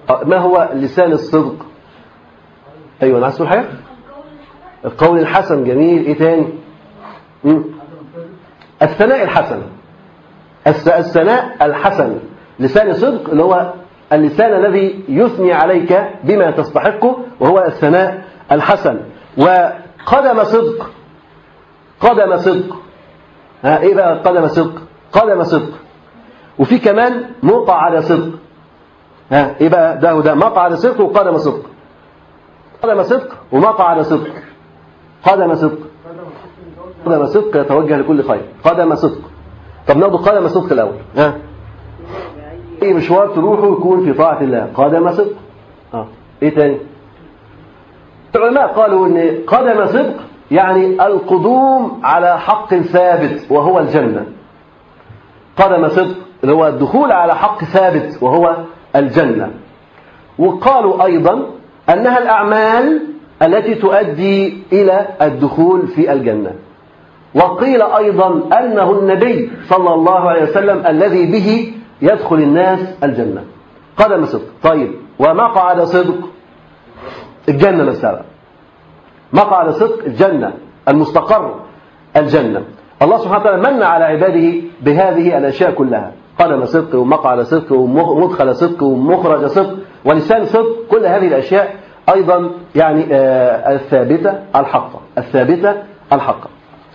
ما هو لسان الصدق أيوة أنا عايز تقول حاجة القول الحسن جميل إيه تاني مم. الثناء الحسن الس- الثناء الحسن لسان صدق اللي هو اللسان الذي يثني عليك بما تستحقه وهو الثناء الحسن وقدم صدق قدم صدق ها ايه بقى قدم صدق قدم صدق وفي كمان مقعد صدق ها ايه بقى ده وده مقعد صدق وقدم صدق قدم صدق ومقعد صدق قدم صدق قدم صدق يتوجه لكل خير قدم صدق طب ناخد قدم صدق الاول ها اي مشوار تروحه يكون في طاعه الله قدم صدق اه ايه تاني العلماء قالوا ان قدم صدق يعني القدوم على حق ثابت وهو الجنه قدم صدق اللي هو الدخول على حق ثابت وهو الجنه وقالوا ايضا انها الاعمال التي تؤدي الى الدخول في الجنه وقيل أيضا أنه النبي صلى الله عليه وسلم الذي به يدخل الناس الجنة قدم صدق طيب ومقعد صدق الجنة نفسها مقعد صدق الجنة المستقر الجنة الله سبحانه وتعالى من على عباده بهذه الأشياء كلها قدم صدق ومقعد صدق ومدخل صدق ومخرج صدق ولسان صدق كل هذه الأشياء أيضا يعني آه، الثابتة الحقة الثابتة الحقة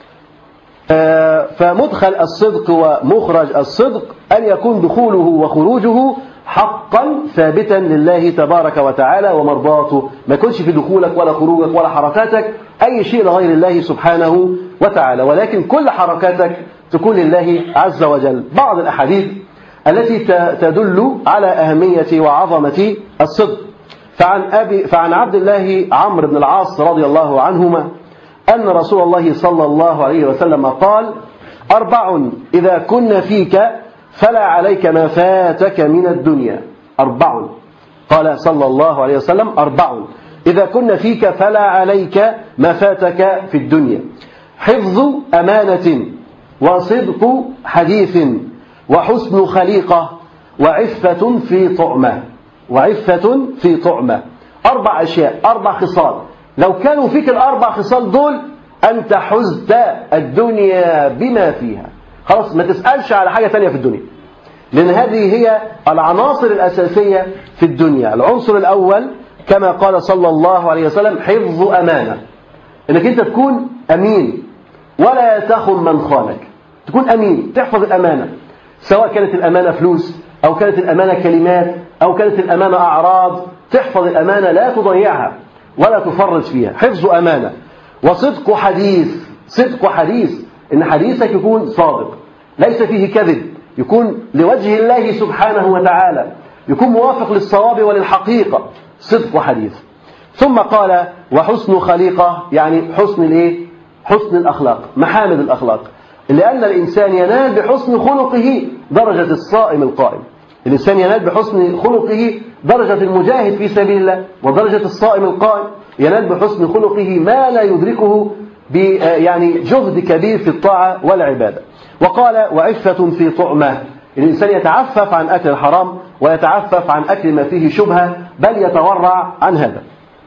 آه، فمدخل الصدق ومخرج الصدق أن يكون دخوله وخروجه حقا ثابتا لله تبارك وتعالى ومرضاته ما يكونش في دخولك ولا خروجك ولا حركاتك أي شيء لغير الله سبحانه وتعالى ولكن كل حركاتك تكون لله عز وجل بعض الأحاديث التي ت- تدل على أهمية وعظمة الصدق فعن, أبي فعن عبد الله عمرو بن العاص رضي الله عنهما أن رسول الله صلى الله عليه وسلم قال أربع إذا كن فيك فلا عليك ما فاتك من الدنيا أربع قال صلى الله عليه وسلم أربع إذا كن فيك فلا عليك ما فاتك في الدنيا حفظ أمانة وصدق حديث وحسن خليقة وعفة في طعمة وعفة في طعمة أربع أشياء أربع خصال لو كانوا فيك الأربع خصال دول أنت حزت الدنيا بما فيها خلاص ما تسألش على حاجة تانية في الدنيا لأن هذه هي العناصر الأساسية في الدنيا العنصر الأول كما قال صلى الله عليه وسلم حفظ أمانة إنك أنت تكون أمين ولا تخن من خانك تكون أمين تحفظ الأمانة سواء كانت الأمانة فلوس أو كانت الأمانة كلمات أو كانت الأمانة أعراض تحفظ الأمانة لا تضيعها ولا تفرط فيها حفظ أمانة وصدق حديث صدق حديث إن حديثك يكون صادق ليس فيه كذب يكون لوجه الله سبحانه وتعالى يكون موافق للصواب وللحقيقة صدق حديث ثم قال وحسن خليقة يعني حسن الايه حسن الأخلاق محامد الأخلاق لأن الإنسان ينال بحسن خلقه درجة الصائم القائم الإنسان ينال بحسن خلقه درجة المجاهد في سبيل الله ودرجة الصائم القائم ينال بحسن خلقه ما لا يدركه ب يعني جهد كبير في الطاعة والعبادة وقال وعفة في طعمة الإنسان يتعفف عن أكل الحرام ويتعفف عن أكل ما فيه شبهة بل يتورع عن هذا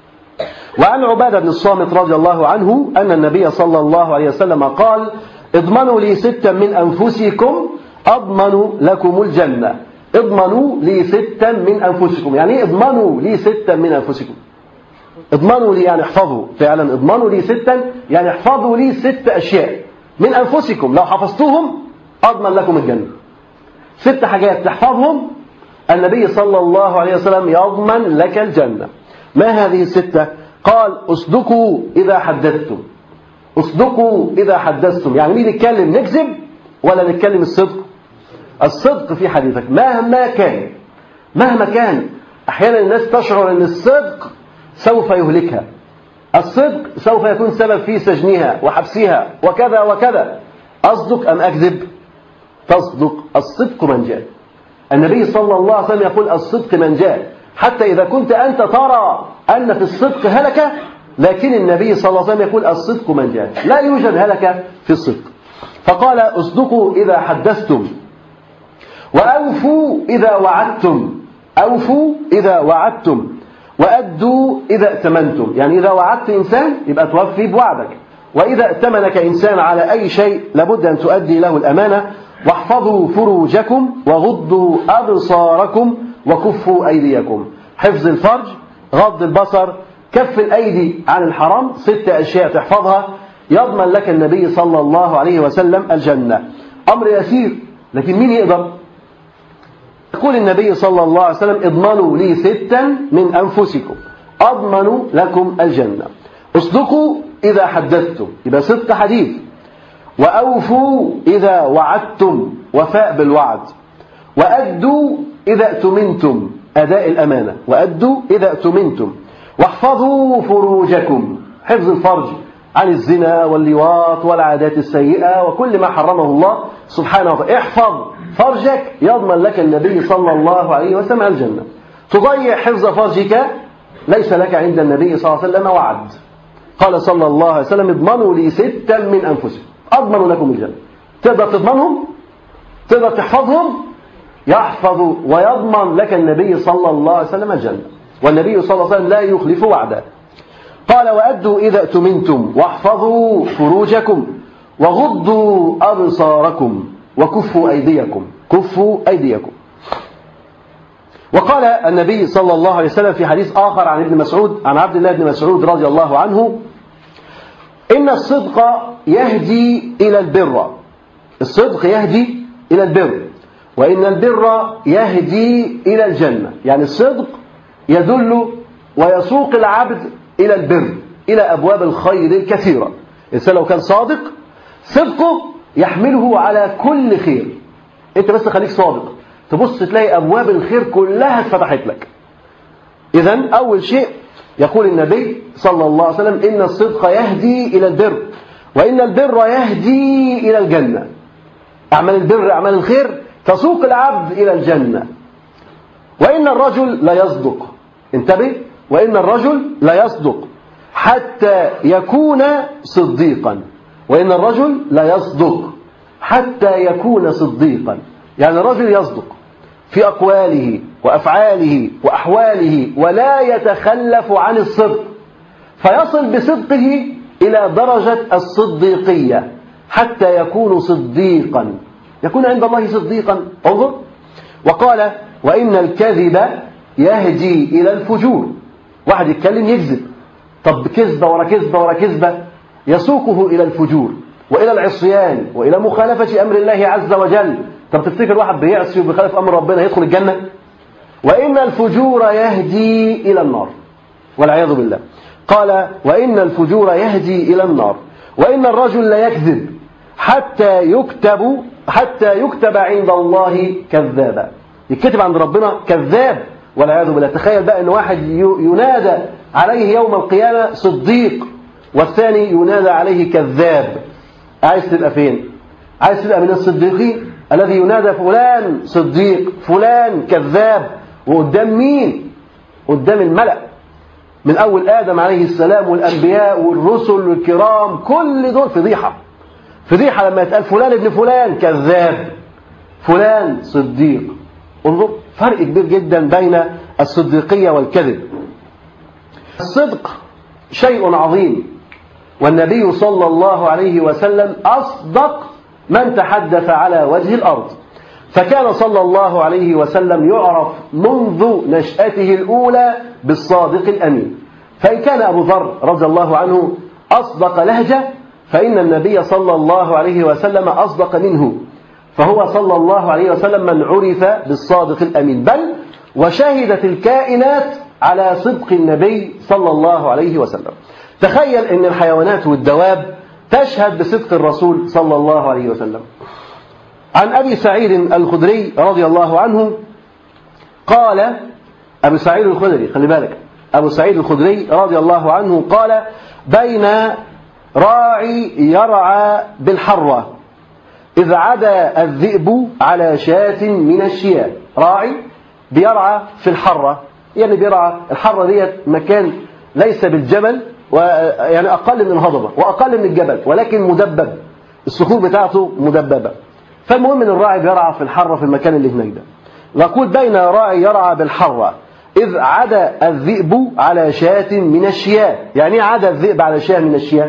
وعن عبادة بن الصامت رضي الله عنه أن النبي صلى الله عليه وسلم قال اضمنوا لي ستا من أنفسكم أضمن لكم الجنة اضمنوا لي ستا من أنفسكم يعني ايه اضمنوا لي ستا من أنفسكم اضمنوا لي يعني احفظوا فعلا اضمنوا لي ستا يعني احفظوا لي ست أشياء من أنفسكم لو حفظتوهم أضمن لكم الجنة ست حاجات تحفظهم النبي صلى الله عليه وسلم يضمن لك الجنة ما هذه الستة قال اصدقوا إذا حدثتم اصدقوا إذا حدثتم يعني مين نتكلم نكذب ولا نتكلم الصدق الصدق في حديثك مهما كان مهما كان أحيانا الناس تشعر أن الصدق سوف يهلكها الصدق سوف يكون سبب في سجنها وحبسها وكذا وكذا أصدق أم أكذب تصدق الصدق من جاء النبي صلى الله عليه وسلم يقول الصدق من جاء حتى إذا كنت أنت ترى أن في الصدق هلكة لكن النبي صلى الله عليه وسلم يقول الصدق من جاء لا يوجد هلكة في الصدق فقال اصدقوا إذا حدثتم وأوفوا إذا وعدتم أوفوا إذا وعدتم وأدوا إذا ائتمنتم يعني إذا وعدت إنسان يبقى توفي بوعدك وإذا ائتمنك إنسان على أي شيء لابد أن تؤدي له الأمانة واحفظوا فروجكم وغضوا أبصاركم وكفوا أيديكم حفظ الفرج غض البصر كف الأيدي عن الحرام ست أشياء تحفظها يضمن لك النبي صلى الله عليه وسلم الجنة أمر يسير لكن مين يقدر يقول النبي صلى الله عليه وسلم اضمنوا لي ستا من أنفسكم أضمن لكم الجنة اصدقوا إذا حدثتم يبقى صدق حديث وأوفوا إذا وعدتم وفاء بالوعد وأدوا إذا اؤتمنتم أداء الأمانة وأدوا إذا اؤتمنتم واحفظوا فروجكم حفظ الفرج عن الزنا واللواط والعادات السيئة وكل ما حرمه الله سبحانه وتعالى احفظ فرجك يضمن لك النبي صلى الله عليه وسلم الجنة تضيع حفظ فرجك ليس لك عند النبي صلى الله عليه وسلم وعد قال صلى الله عليه وسلم اضمنوا لي ستا من أنفسكم أضمن لكم الجنة تقدر تضمنهم تقدر تحفظهم يحفظ ويضمن لك النبي صلى الله عليه وسلم الجنة والنبي صلى الله عليه وسلم لا يخلف وعده قال وأدوا إذا اؤتمنتم واحفظوا فروجكم وغضوا أبصاركم وكفوا أيديكم كفوا أيديكم وقال النبي صلى الله عليه وسلم في حديث آخر عن ابن مسعود عن عبد الله بن مسعود رضي الله عنه إن الصدق يهدي إلى البر الصدق يهدي إلى البر وإن البر يهدي إلى الجنة يعني الصدق يدل ويسوق العبد إلى البر إلى أبواب الخير الكثيرة الإنسان لو كان صادق صدقه يحمله على كل خير أنت بس خليك صادق تبص تلاقي أبواب الخير كلها اتفتحت لك إذا أول شيء يقول النبي صلى الله عليه وسلم إن الصدق يهدي إلى البر وإن البر يهدي إلى الجنة أعمال البر أعمال الخير تسوق العبد إلى الجنة وإن الرجل لا يصدق انتبه وإن الرجل لا يصدق حتى يكون صديقا وإن الرجل لا يصدق حتى يكون صديقا يعني الرجل يصدق في أقواله وأفعاله وأحواله ولا يتخلف عن الصدق فيصل بصدقه إلى درجة الصديقية حتى يكون صديقا يكون عند الله صديقا انظر وقال وإن الكذب يهدي إلى الفجور واحد يتكلم يكذب طب كذبة ورا كذبة ورا كذبة يسوقه إلى الفجور وإلى العصيان وإلى مخالفة أمر الله عز وجل طب تفتكر واحد بيعصي وبيخالف أمر ربنا يدخل الجنة وإن الفجور يهدي إلى النار والعياذ بالله قال وإن الفجور يهدي إلى النار وإن الرجل لا يكذب حتى يكتب حتى يكتب عند الله كذابا يكتب عند ربنا كذاب والعياذ بالله تخيل بقى ان واحد ينادى عليه يوم القيامة صديق والثاني ينادى عليه كذاب عايز تبقى فين عايز تبقى من الصديقين الذي ينادى فلان صديق فلان كذاب وقدام مين قدام الملأ من أول آدم عليه السلام والأنبياء والرسل الكرام كل دول فضيحة فضيحة لما يتقال فلان ابن فلان كذاب فلان صديق انظر فرق كبير جدا بين الصديقية والكذب الصدق شيء عظيم والنبي صلى الله عليه وسلم أصدق من تحدث على وجه الأرض فكان صلى الله عليه وسلم يعرف منذ نشأته الأولى بالصادق الأمين فإن كان أبو ذر رضي الله عنه أصدق لهجة فإن النبي صلى الله عليه وسلم أصدق منه فهو صلى الله عليه وسلم من عرف بالصادق الأمين بل وشهدت الكائنات على صدق النبي صلى الله عليه وسلم تخيل أن الحيوانات والدواب تشهد بصدق الرسول صلى الله عليه وسلم عن أبي سعيد الخدري رضي الله عنه قال أبو سعيد الخدري خلي بالك أبو سعيد الخدري رضي الله عنه قال بين راعي يرعى بالحرة إذ عدا الذئب على شاة من الشياه راعي بيرعى في الحرة يعني بيرعى الحرة ديت مكان ليس بالجبل ويعني أقل من الهضبة وأقل من الجبل ولكن مدبب الصخور بتاعته مدببة فالمهم ان الراعي بيرعى في الحرة في المكان اللي هناك ده نقول بين راعي يرعى بالحرة إذ عدا الذئب على شاة من الشياه يعني ايه عدا الذئب على شاة من الشياه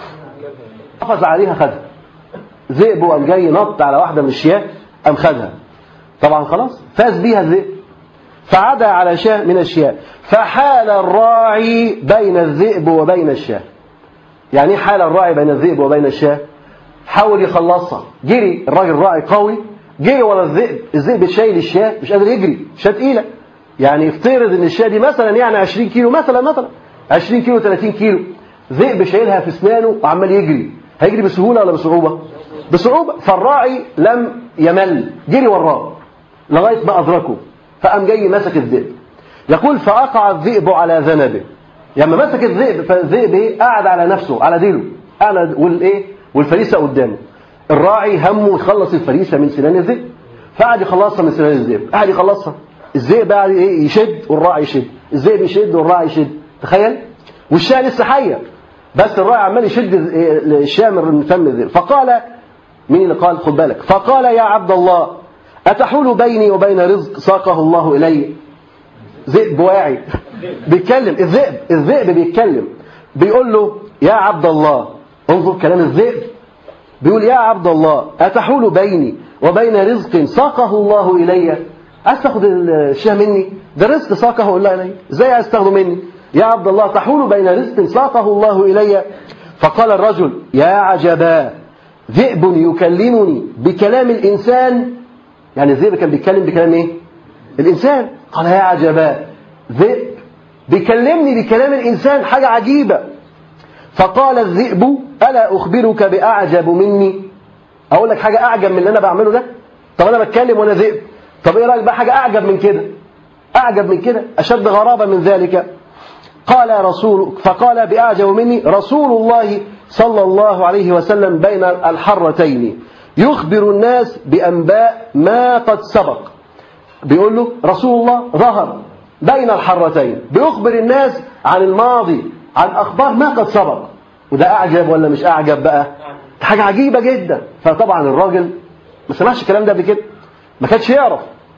قفز عليها خدها ذئب وقام جاي نط على واحدة من الشياه قام خدها طبعا خلاص فاز بيها الذئب فعدا على شاة من الشياه فحال الراعي بين الذئب وبين الشاه يعني ايه حال الراعي بين الذئب وبين الشاه حاول يخلصها جري الراجل راعي قوي جري ورا الذئب الذئب شايل الشاه مش قادر يجري شاه تقيله يعني افترض ان الشاه دي مثلا يعني 20 كيلو مثلا مثلا 20 كيلو 30 كيلو ذئب شايلها في اسنانه وعمال يجري هيجري بسهوله ولا بصعوبه بصعوبه فالراعي لم يمل جري وراه لغايه ما ادركه فقام جاي مسك الذئب يقول فاقع الذئب على ذنبه لما مسك الذئب فالذئب ايه قعد على نفسه على ديله قعد والايه والفريسه قدامه الراعي همه يخلص الفريسه من سنان الذئب فقعد يخلصها من سنان الذئب قعد يخلصها الذئب قاعد ايه يشد والراعي يشد الذئب يشد والراعي يشد تخيل والشاه لسه حيه بس الراعي عمال يشد الشاه من فم الذئب فقال مين اللي قال خد بالك فقال يا عبد الله أتحول بيني وبين رزق ساقه الله إلي ذئب واعي بيتكلم الذئب الذئب بيتكلم بيقول له يا عبد الله انظر كلام الذئب بيقول يا عبد الله أتحول بيني وبين رزق ساقه الله إلي عايز تاخد الشاه مني ده رزق ساقه الله إلي ازاي عايز تاخده مني يا عبد الله تحول بين رزق ساقه الله إلي فقال الرجل يا عجبا ذئب يكلمني بكلام الإنسان يعني الذئب كان بيتكلم بكلام ايه الإنسان قال يا عجبا ذئب بيكلمني بكلام الإنسان حاجة عجيبة فقال الذئب ألا أخبرك بأعجب مني أقول لك حاجة أعجب من اللي أنا بعمله ده طب أنا بتكلم وأنا ذئب طب إيه رأيك بقى حاجة أعجب من كده أعجب من كده أشد غرابة من ذلك قال رسول فقال بأعجب مني رسول الله صلى الله عليه وسلم بين الحرتين يخبر الناس بأنباء ما قد سبق بيقول له رسول الله ظهر بين الحرتين بيخبر الناس عن الماضي عن أخبار ما قد سبق وده أعجب ولا مش أعجب بقى حاجة عجيبة جدا فطبعا الراجل ما سمعش الكلام ده قبل كده ما كانش يعرف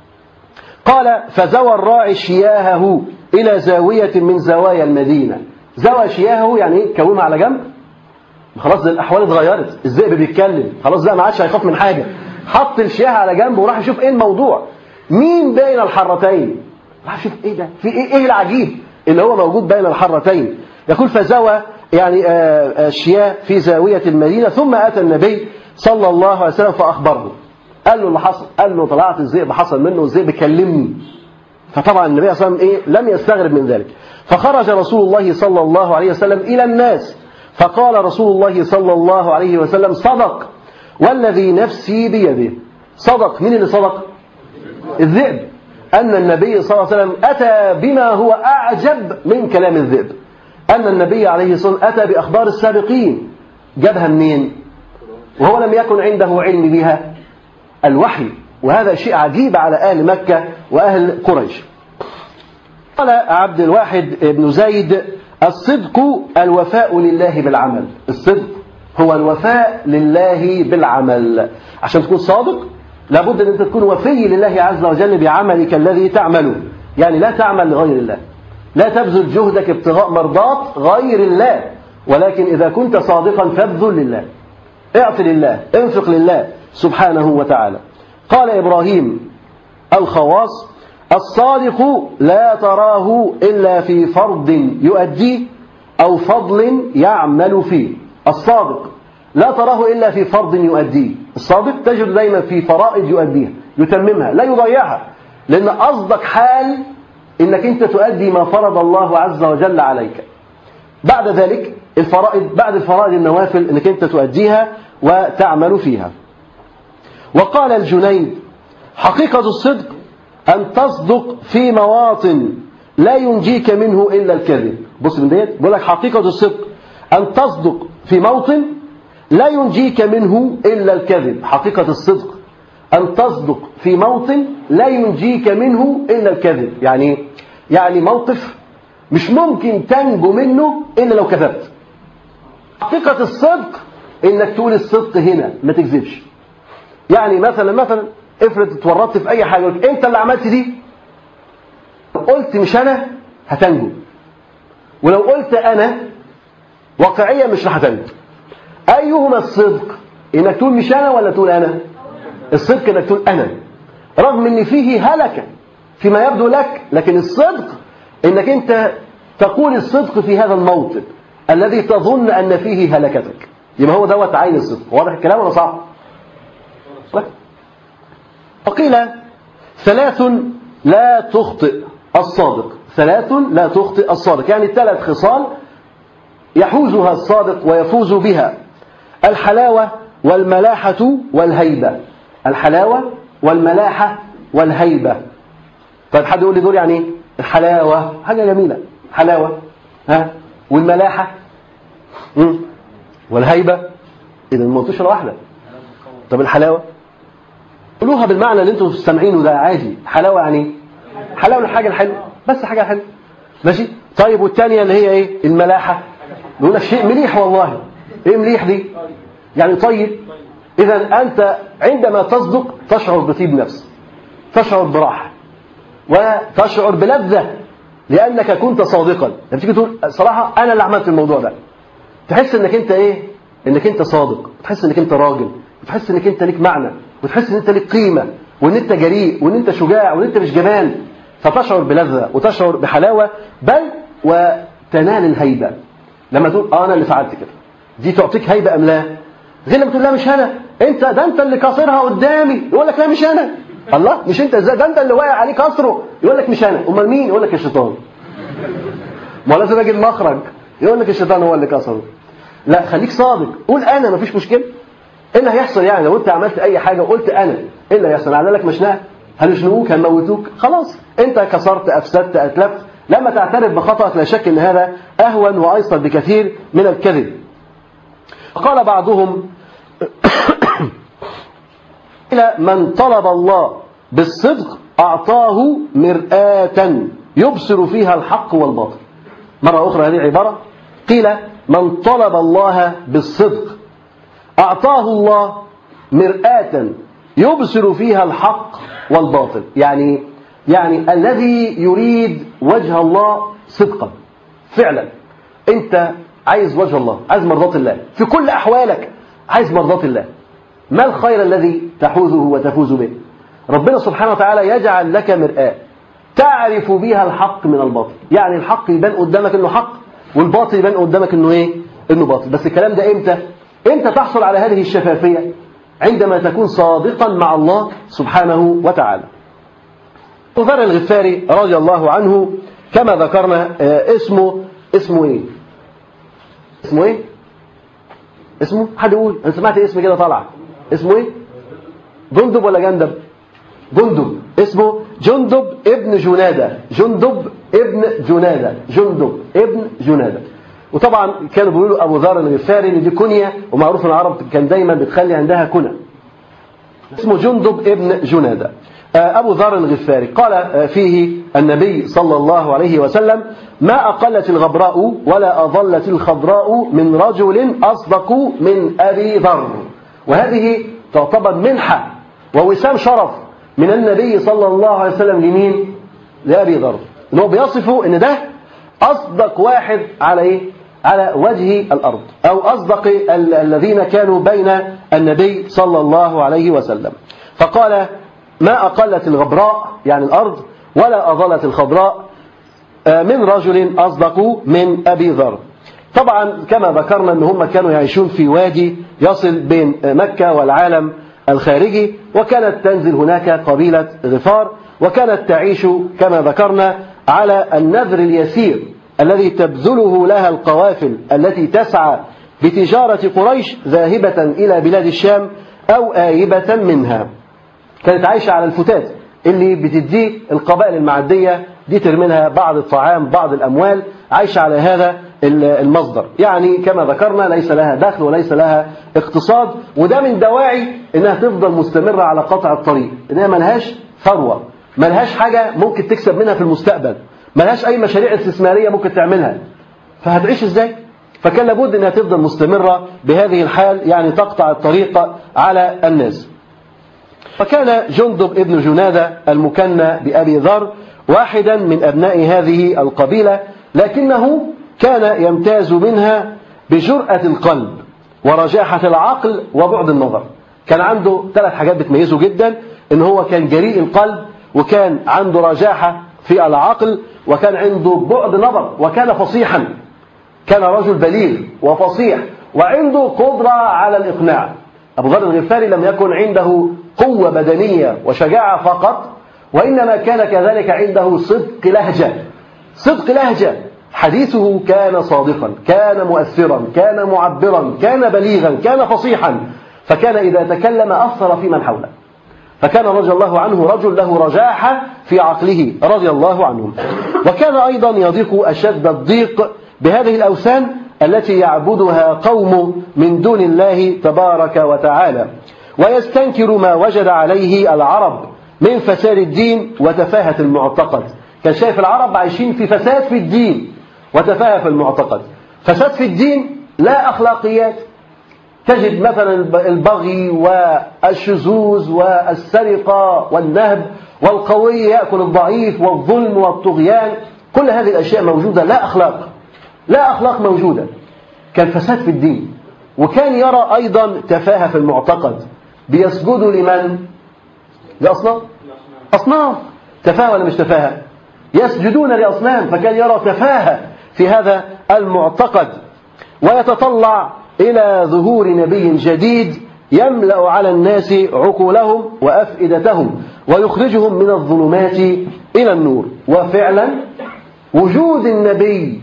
قال فزوى الراعي شياهه إلى زاوية من زوايا المدينة زوى شياهه يعني ايه كومها على جنب خلاص الأحوال اتغيرت الذئب بيتكلم خلاص ده ما عادش هيخاف من حاجة حط الشياه على جنب وراح يشوف ايه الموضوع مين بين الحرتين راح يشوف ايه ده في ايه, إيه العجيب اللي هو موجود بين الحرتين يقول فزوى يعني الشياه في زاوية المدينة ثم أتى النبي صلى الله عليه وسلم فأخبره قال له اللي حصل قال له طلعت الذئب حصل منه الذئب كلمني فطبعا النبي صلى الله عليه وسلم إيه لم يستغرب من ذلك فخرج رسول الله صلى الله عليه وسلم إلى الناس فقال رسول الله صلى الله عليه وسلم صدق والذي نفسي بيده صدق مين اللي صدق الذئب أن النبي صلى الله عليه وسلم أتى بما هو أعجب من كلام الذئب أن النبي عليه الصلاة والسلام أتى بأخبار السابقين جابها منين وهو لم يكن عنده علم بها الوحي وهذا شيء عجيب على أهل مكة وأهل قريش قال عبد الواحد بن زيد الصدق الوفاء لله بالعمل الصدق هو الوفاء لله بالعمل عشان تكون صادق لابد أن أنت تكون وفي لله عز وجل بعملك الذي تعمله يعني لا تعمل لغير الله لا تبذل جهدك ابتغاء مرضات غير الله ولكن إذا كنت صادقا فابذل لله اعط لله انفق لله سبحانه وتعالى قال إبراهيم الخواص الصادق لا تراه إلا في فرض يؤديه أو فضل يعمل فيه الصادق لا تراه إلا في فرض يؤديه الصادق تجد دايما في فرائض يؤديها يتممها لا يضيعها لأن قصدك حال إنك أنت تؤدي ما فرض الله عز وجل عليك بعد ذلك الفرائض بعد الفرائض النوافل إنك أنت تؤديها وتعمل فيها وقال الجنيد حقيقة الصدق أن تصدق في مواطن لا ينجيك منه إلا الكذب بص من ديت بقول لك حقيقة الصدق أن تصدق في موطن لا ينجيك منه إلا الكذب حقيقة الصدق أن تصدق في موطن لا ينجيك منه إلا الكذب يعني يعني موقف مش ممكن تنجو منه إلا لو كذبت حقيقة الصدق إنك تقول الصدق هنا ما تكذبش يعني مثلا مثلا افرض اتورطت في اي حاجه يقول لك انت اللي عملت دي قلت مش انا هتنجو ولو قلت انا واقعيا مش هتنجو ايهما الصدق انك تقول مش انا ولا تقول انا الصدق انك تقول انا رغم ان فيه هلكه فيما يبدو لك لكن الصدق انك انت تقول الصدق في هذا الموطن الذي تظن ان فيه هلكتك يبقى هو دوت عين الصدق واضح الكلام ولا صعب وقيل ثلاث لا تخطئ الصادق ثلاث لا تخطئ الصادق يعني ثلاث خصال يحوزها الصادق ويفوز بها الحلاوة والملاحة والهيبة الحلاوة والملاحة والهيبة طيب حد يقول لي دول يعني ايه الحلاوة حاجة جميلة حلاوة ها والملاحة مم. والهيبة إذا المنتشرة واحدة طب الحلاوة قولوها بالمعنى اللي انتم سامعينه ده عادي حلاوة يعني حلاوة الحاجة الحلوة بس حاجة حلوة ماشي طيب والثانية اللي هي ايه الملاحة بيقول لك شيء مليح والله ايه مليح دي يعني طيب اذا انت عندما تصدق تشعر بطيب نفس تشعر براحة وتشعر بلذة لأنك كنت صادقا لما تيجي تقول صراحة أنا اللي عملت الموضوع ده تحس انك انت ايه انك انت صادق تحس انك انت راجل وتحس انك انت ليك معنى وتحس ان انت ليك قيمة وان انت جريء وان انت شجاع وان انت مش جبان فتشعر بلذة وتشعر بحلاوة بل وتنال الهيبة لما تقول اه انا اللي فعلت كده دي تعطيك هيبة ام لا غير لما تقول لا مش انا انت ده انت اللي كسرها قدامي يقول لك لا مش انا الله مش انت ازاي ده انت اللي واقع عليه كسره يقول لك مش انا امال مين يقول لك الشيطان ما هو لازم اجي المخرج يقول لك الشيطان هو اللي كسره لا خليك صادق قول انا مفيش مشكله ايه اللي هيحصل يعني لو انت عملت اي حاجه وقلت انا ايه اللي هيحصل على لك مشنقه هيشنقوك هيموتوك خلاص انت كسرت افسدت اتلفت لما تعترف بخطأك لا شك ان هذا اهون وايسر بكثير من الكذب قال بعضهم إلى من طلب الله بالصدق أعطاه مرآة يبصر فيها الحق والباطل مرة أخرى هذه عبارة قيل من طلب الله بالصدق أعطاه الله مرآة يبصر فيها الحق والباطل يعني يعني الذي يريد وجه الله صدقا فعلا أنت عايز وجه الله عايز مرضات الله في كل أحوالك عايز مرضات الله ما الخير الذي تحوزه وتفوز به ربنا سبحانه وتعالى يجعل لك مرآة تعرف بها الحق من الباطل يعني الحق يبان قدامك انه حق والباطل يبان قدامك انه ايه انه باطل بس الكلام ده امتى امتى تحصل على هذه الشفافية عندما تكون صادقا مع الله سبحانه وتعالى وذر الغفاري رضي الله عنه كما ذكرنا اسمه اسمه ايه اسمه ايه اسمه حد يقول انا سمعت اسم كده طالع اسمه ايه جندب ولا جندب جندب اسمه جندب ابن جنادة جندب ابن جنادة جندب ابن جنادة وطبعا كانوا بيقولوا ابو ذر الغفاري ان دي كنيه ومعروف ان العرب كان دايما بتخلي عندها كنى اسمه جندب ابن جنادة أبو ذر الغفاري قال فيه النبي صلى الله عليه وسلم ما أقلت الغبراء ولا أظلت الخضراء من رجل أصدق من أبي ذر وهذه تعتبر منحة ووسام شرف من النبي صلى الله عليه وسلم لمين؟ لأبي ذر إن هو بيصفه إن ده أصدق واحد على إيه؟ على وجه الأرض أو أصدق ال الذين كانوا بين النبي صلى الله عليه وسلم فقال ما أقلت الغبراء يعني الأرض ولا أظلت الخضراء من رجل أصدق من أبي ذر طبعا كما ذكرنا أن هم كانوا يعيشون في وادي يصل بين مكة والعالم الخارجي وكانت تنزل هناك قبيلة غفار وكانت تعيش كما ذكرنا على النذر اليسير الذي تبذله لها القوافل التي تسعى بتجارة قريش ذاهبة إلى بلاد الشام أو آيبة منها كانت عايشة على الفتات اللي بتديه القبائل المعدية دي ترمي لها بعض الطعام بعض الأموال عايشة على هذا المصدر يعني كما ذكرنا ليس لها دخل وليس لها اقتصاد وده من دواعي انها تفضل مستمرة على قطع الطريق انها ملهاش ثروة ملهاش حاجة ممكن تكسب منها في المستقبل ملهاش اي مشاريع استثمارية ممكن تعملها فهتعيش ازاي فكان لابد انها تفضل مستمرة بهذه الحال يعني تقطع الطريق على الناس فكان جندب ابن جنادة المكنى بأبي ذر واحدا من أبناء هذه القبيلة لكنه كان يمتاز منها بجرأة القلب ورجاحة العقل وبعد النظر كان عنده ثلاث حاجات بتميزه جدا ان هو كان جريء القلب وكان عنده رجاحة في العقل وكان عنده بعد نظر وكان فصيحا كان رجل بليغ وفصيح وعنده قدرة على الإقناع أبو ذر الغفاري لم يكن عنده قوة بدنية وشجاعة فقط وإنما كان كذلك عنده صدق لهجة صدق لهجة حديثه كان صادقا كان مؤثرا كان معبرا كان بليغا كان فصيحا فكان إذا تكلم أثر في من حوله فكان رضي الله عنه رجل له رجاحة في عقله رضي الله عنه وكان أيضا يضيق أشد الضيق بهذه الأوثان التي يعبدها قوم من دون الله تبارك وتعالى ويستنكر ما وجد عليه العرب من فساد الدين وتفاهة المعتقد كان شايف العرب عايشين في فساد في الدين وتفاهة في المعتقد فساد في الدين لا أخلاقيات تجد مثلا البغي والشذوذ والسرقة والنهب والقوي يأكل الضعيف والظلم والطغيان كل هذه الأشياء موجودة لا أخلاق لا أخلاق موجودة كان فساد في الدين وكان يرى أيضا تفاهة في المعتقد بيسجدوا لمن؟ لأصنام أصنام تفاهة ولا مش تفاهة يسجدون لأصنام فكان يرى تفاهة في هذا المعتقد ويتطلع إلى ظهور نبي جديد يملأ على الناس عقولهم وأفئدتهم ويخرجهم من الظلمات إلى النور وفعلا وجود النبي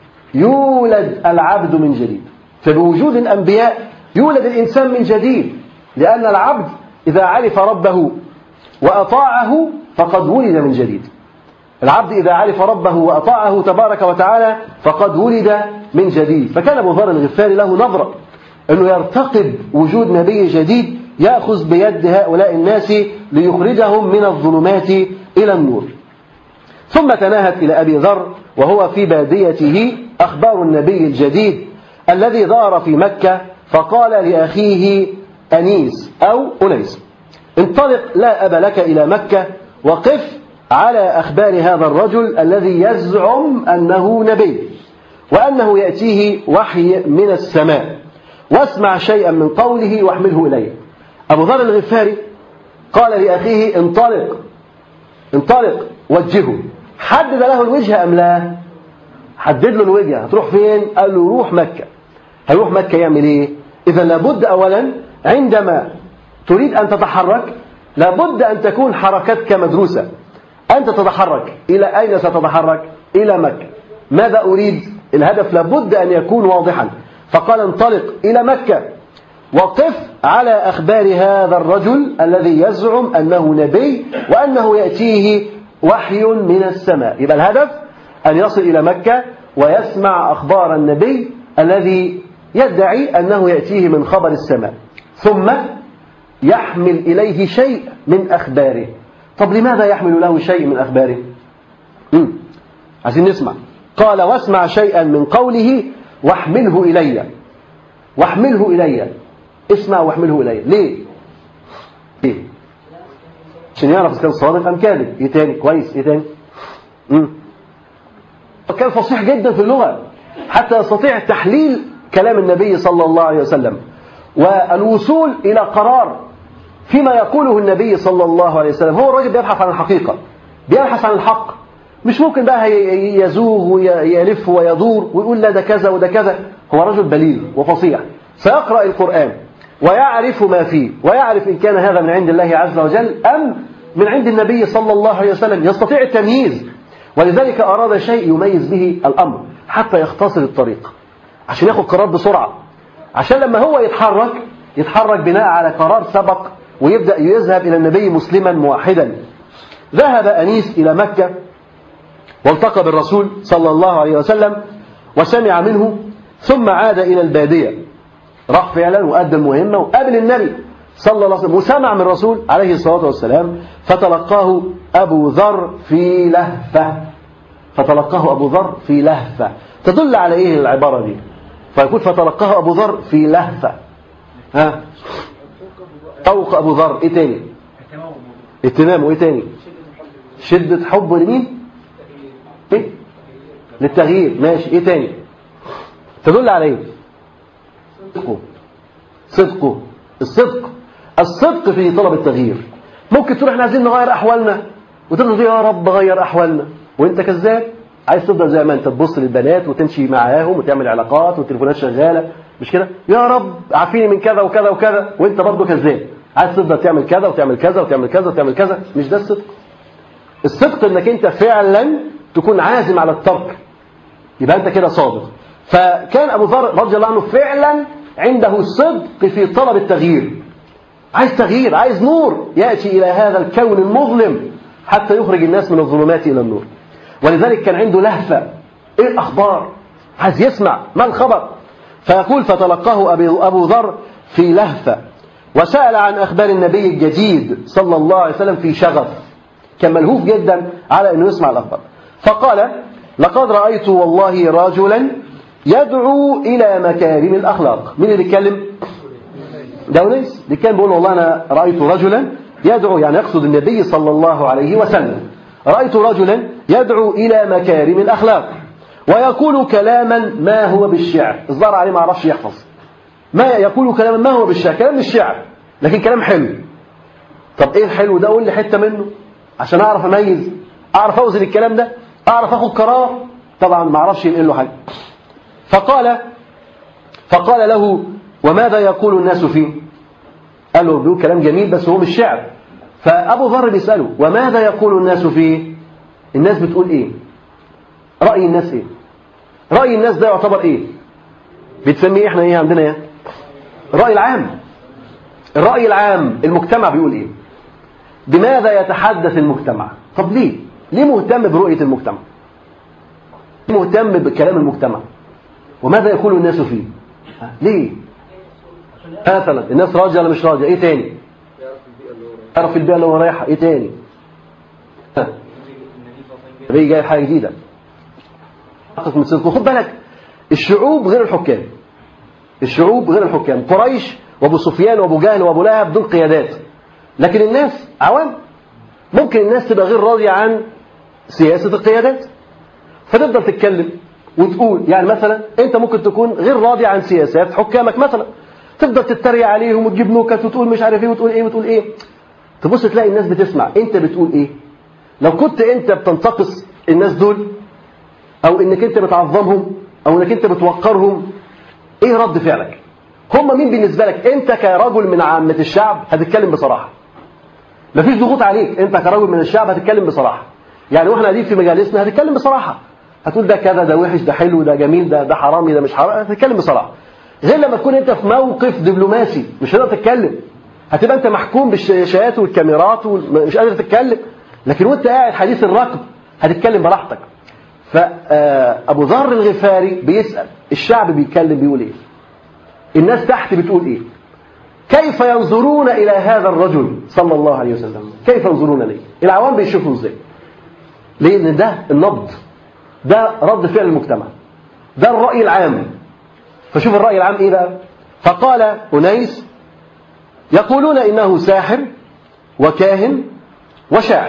يولد العبد من جديد فبوجود الأنبياء يولد الإنسان من جديد لأن العبد إذا عرف ربه وأطاعه فقد ولد من جديد العبد إذا عرف ربه وأطاعه تبارك وتعالى فقد ولد من جديد فكان أبو ذر الغفاري له نظرة أنه يرتقب وجود نبي جديد يأخذ بيد هؤلاء الناس ليخرجهم من الظلمات إلى النور ثم تناهت إلى أبي ذر وهو في باديته أخبار النبي الجديد الذي ظهر في مكة فقال لأخيه أنيس أو أنيس انطلق لا أب لك إلى مكة وقف على أخبار هذا الرجل الذي يزعم أنه نبي وأنه يأتيه وحي من السماء واسمع شيئا من قوله واحمله إليه أبو ذر الغفاري قال لأخيه انطلق انطلق وجهه حدد له الوجهة أم لا حدد له الوجهة هتروح فين قال له روح مكة هيروح مكة يعمل ايه إذا لابد أولا عندما تريد أن تتحرك لابد أن تكون حركتك مدروسة أنت تتحرك إلى أين ستتحرك إلى مكة ماذا أريد الهدف لابد أن يكون واضحا فقال انطلق إلى مكة وقف على أخبار هذا الرجل الذي يزعم أنه نبي وأنه يأتيه وحي من السماء يبقى الهدف أن يصل إلى مكة ويسمع أخبار النبي الذي يدعي أنه يأتيه من خبر السماء ثم يحمل إليه شيء من أخباره طب لماذا يحمل له شيء من أخباره مم. عايزين نسمع قال واسمع شيئا من قوله واحمله إلي واحمله إلي اسمع واحمله إلي ليه ليه عشان يعرف إذا كان صادق أم كاذب إيه تاني كويس إيه تاني مم. كان فصيح جدا في اللغة حتى يستطيع تحليل كلام النبي صلى الله عليه وسلم والوصول إلى قرار فيما يقوله النبي صلى الله عليه وسلم هو الراجل بيبحث عن الحقيقة بيبحث عن الحق مش ممكن بقى يزوغ ويلف ويدور ويقول لا ده كذا وده كذا هو رجل بليغ وفصيح سيقرأ القرآن ويعرف ما فيه ويعرف إن كان هذا من عند الله عز وجل أم من عند النبي صلى الله عليه وسلم يستطيع التمييز ولذلك أراد شيء يميز به الأمر حتى يختصر الطريق عشان ياخد قرار بسرعة عشان لما هو يتحرك يتحرك بناء على قرار سبق ويبدأ يذهب إلى النبي مسلما موحدا ذهب أنيس إلى مكة والتقى بالرسول صلى الله عليه وسلم وسمع منه ثم عاد إلى البادية راح فعلا وأدى المهمة وقابل النبي صلى الله عليه وسلم وسمع من الرسول عليه الصلاة والسلام فتلقاه أبو ذر في لهفة فتلقاه أبو ذر في لهفة تدل على إيه العبارة دي فيقول فتلقاه أبو ذر في لهفة ها طوق أبو ذر إيه تاني اهتمام وايه تاني شدة حبه لمين ايه للتغيير ماشي ايه تاني تدل على ايه صدقه صدقه الصدق الصدق في طلب التغيير ممكن تروح احنا عايزين نغير احوالنا وتفضل يا رب غير احوالنا وانت كذاب عايز تفضل زي ما انت تبص للبنات وتمشي معاهم وتعمل علاقات والتليفونات شغاله مش كده يا رب عافيني من كذا وكذا وكذا وانت برضه كذاب عايز تفضل تعمل كذا وتعمل كذا وتعمل كذا وتعمل كذا مش ده الصدق الصدق انك انت فعلا تكون عازم على الترك يبقى انت كده صادق فكان ابو ذر رضي الله عنه فعلا عنده الصدق في طلب التغيير عايز تغيير عايز نور ياتي الى هذا الكون المظلم حتى يخرج الناس من الظلمات الى النور ولذلك كان عنده لهفه ايه الاخبار عايز يسمع ما الخبر فيقول فتلقاه ابو ذر في لهفه وسال عن اخبار النبي الجديد صلى الله عليه وسلم في شغف كان ملهوف جدا على انه يسمع الاخبار فقال لقد رايت والله رجلا يدعو الى مكارم الاخلاق مين اللي بيتكلم ده ونيس اللي كان بيقول والله انا رايت رجلا يدعو يعني يقصد النبي صلى الله عليه وسلم رايت رجلا يدعو الى مكارم الاخلاق ويقول كلاما ما هو بالشعر الظاهر عليه ما عرفش يحفظ ما يقول كلاما ما هو بالشعر كلام مش شعر لكن كلام حلو طب ايه الحلو ده قول لي حته منه عشان اعرف اميز اعرف اوزن الكلام ده اعرف اخد قرار طبعا ما اعرفش ينقل له حاجه فقال فقال له وماذا يقول الناس فيه قال له بيقول كلام جميل بس هو مش شعر فابو ذر بيساله وماذا يقول الناس فيه الناس بتقول ايه راي الناس ايه راي الناس ده يعتبر ايه بتسميه احنا ايه عندنا ايه الراي العام الراي العام المجتمع بيقول ايه بماذا يتحدث المجتمع طب ليه ليه مهتم برؤية المجتمع ليه مهتم بكلام المجتمع وماذا يقول الناس فيه ليه مثلا الناس راجعه ولا مش راجعه ايه تاني يعرف البيئه اللي هو رايحها ايه تاني النبي جاي حاجه جديده حقق من صدقه خد بالك الشعوب غير الحكام الشعوب غير الحكام قريش وابو سفيان وابو جهل وابو لهب دول قيادات لكن الناس عوام ممكن الناس تبقى غير راضية عن سياسة القيادات فتفضل تتكلم وتقول يعني مثلا انت ممكن تكون غير راضي عن سياسات حكامك مثلا تفضل تتريق عليهم وتجيب نكت وتقول مش عارف ايه وتقول ايه وتقول ايه تبص تلاقي الناس بتسمع انت بتقول ايه لو كنت انت بتنتقص الناس دول او انك انت بتعظمهم او انك انت بتوقرهم ايه رد فعلك هم مين بالنسبة لك انت كرجل من عامة الشعب هتتكلم بصراحة مفيش ضغوط عليك انت كرجل من الشعب هتتكلم بصراحة يعني واحنا قاعدين في مجالسنا هتتكلم بصراحة هتقول ده كذا ده وحش ده حلو ده جميل ده ده حرامي ده مش حرامي هتتكلم بصراحة غير لما تكون انت في موقف دبلوماسي مش هتقدر تتكلم هتبقى انت محكوم بالشاشات والكاميرات ومش قادر تتكلم لكن وانت قاعد حديث الركب هتتكلم براحتك فابو ذر الغفاري بيسأل الشعب بيتكلم بيقول ايه الناس تحت بتقول ايه كيف ينظرون الى هذا الرجل صلى الله عليه وسلم كيف ينظرون ليه العوام بيشوفوا ازاي لان ده النبض ده رد فعل المجتمع ده الرأي العام فشوف الرأي العام ايه بقى فقال أنيس يقولون إنه ساحر وكاهن وشاعر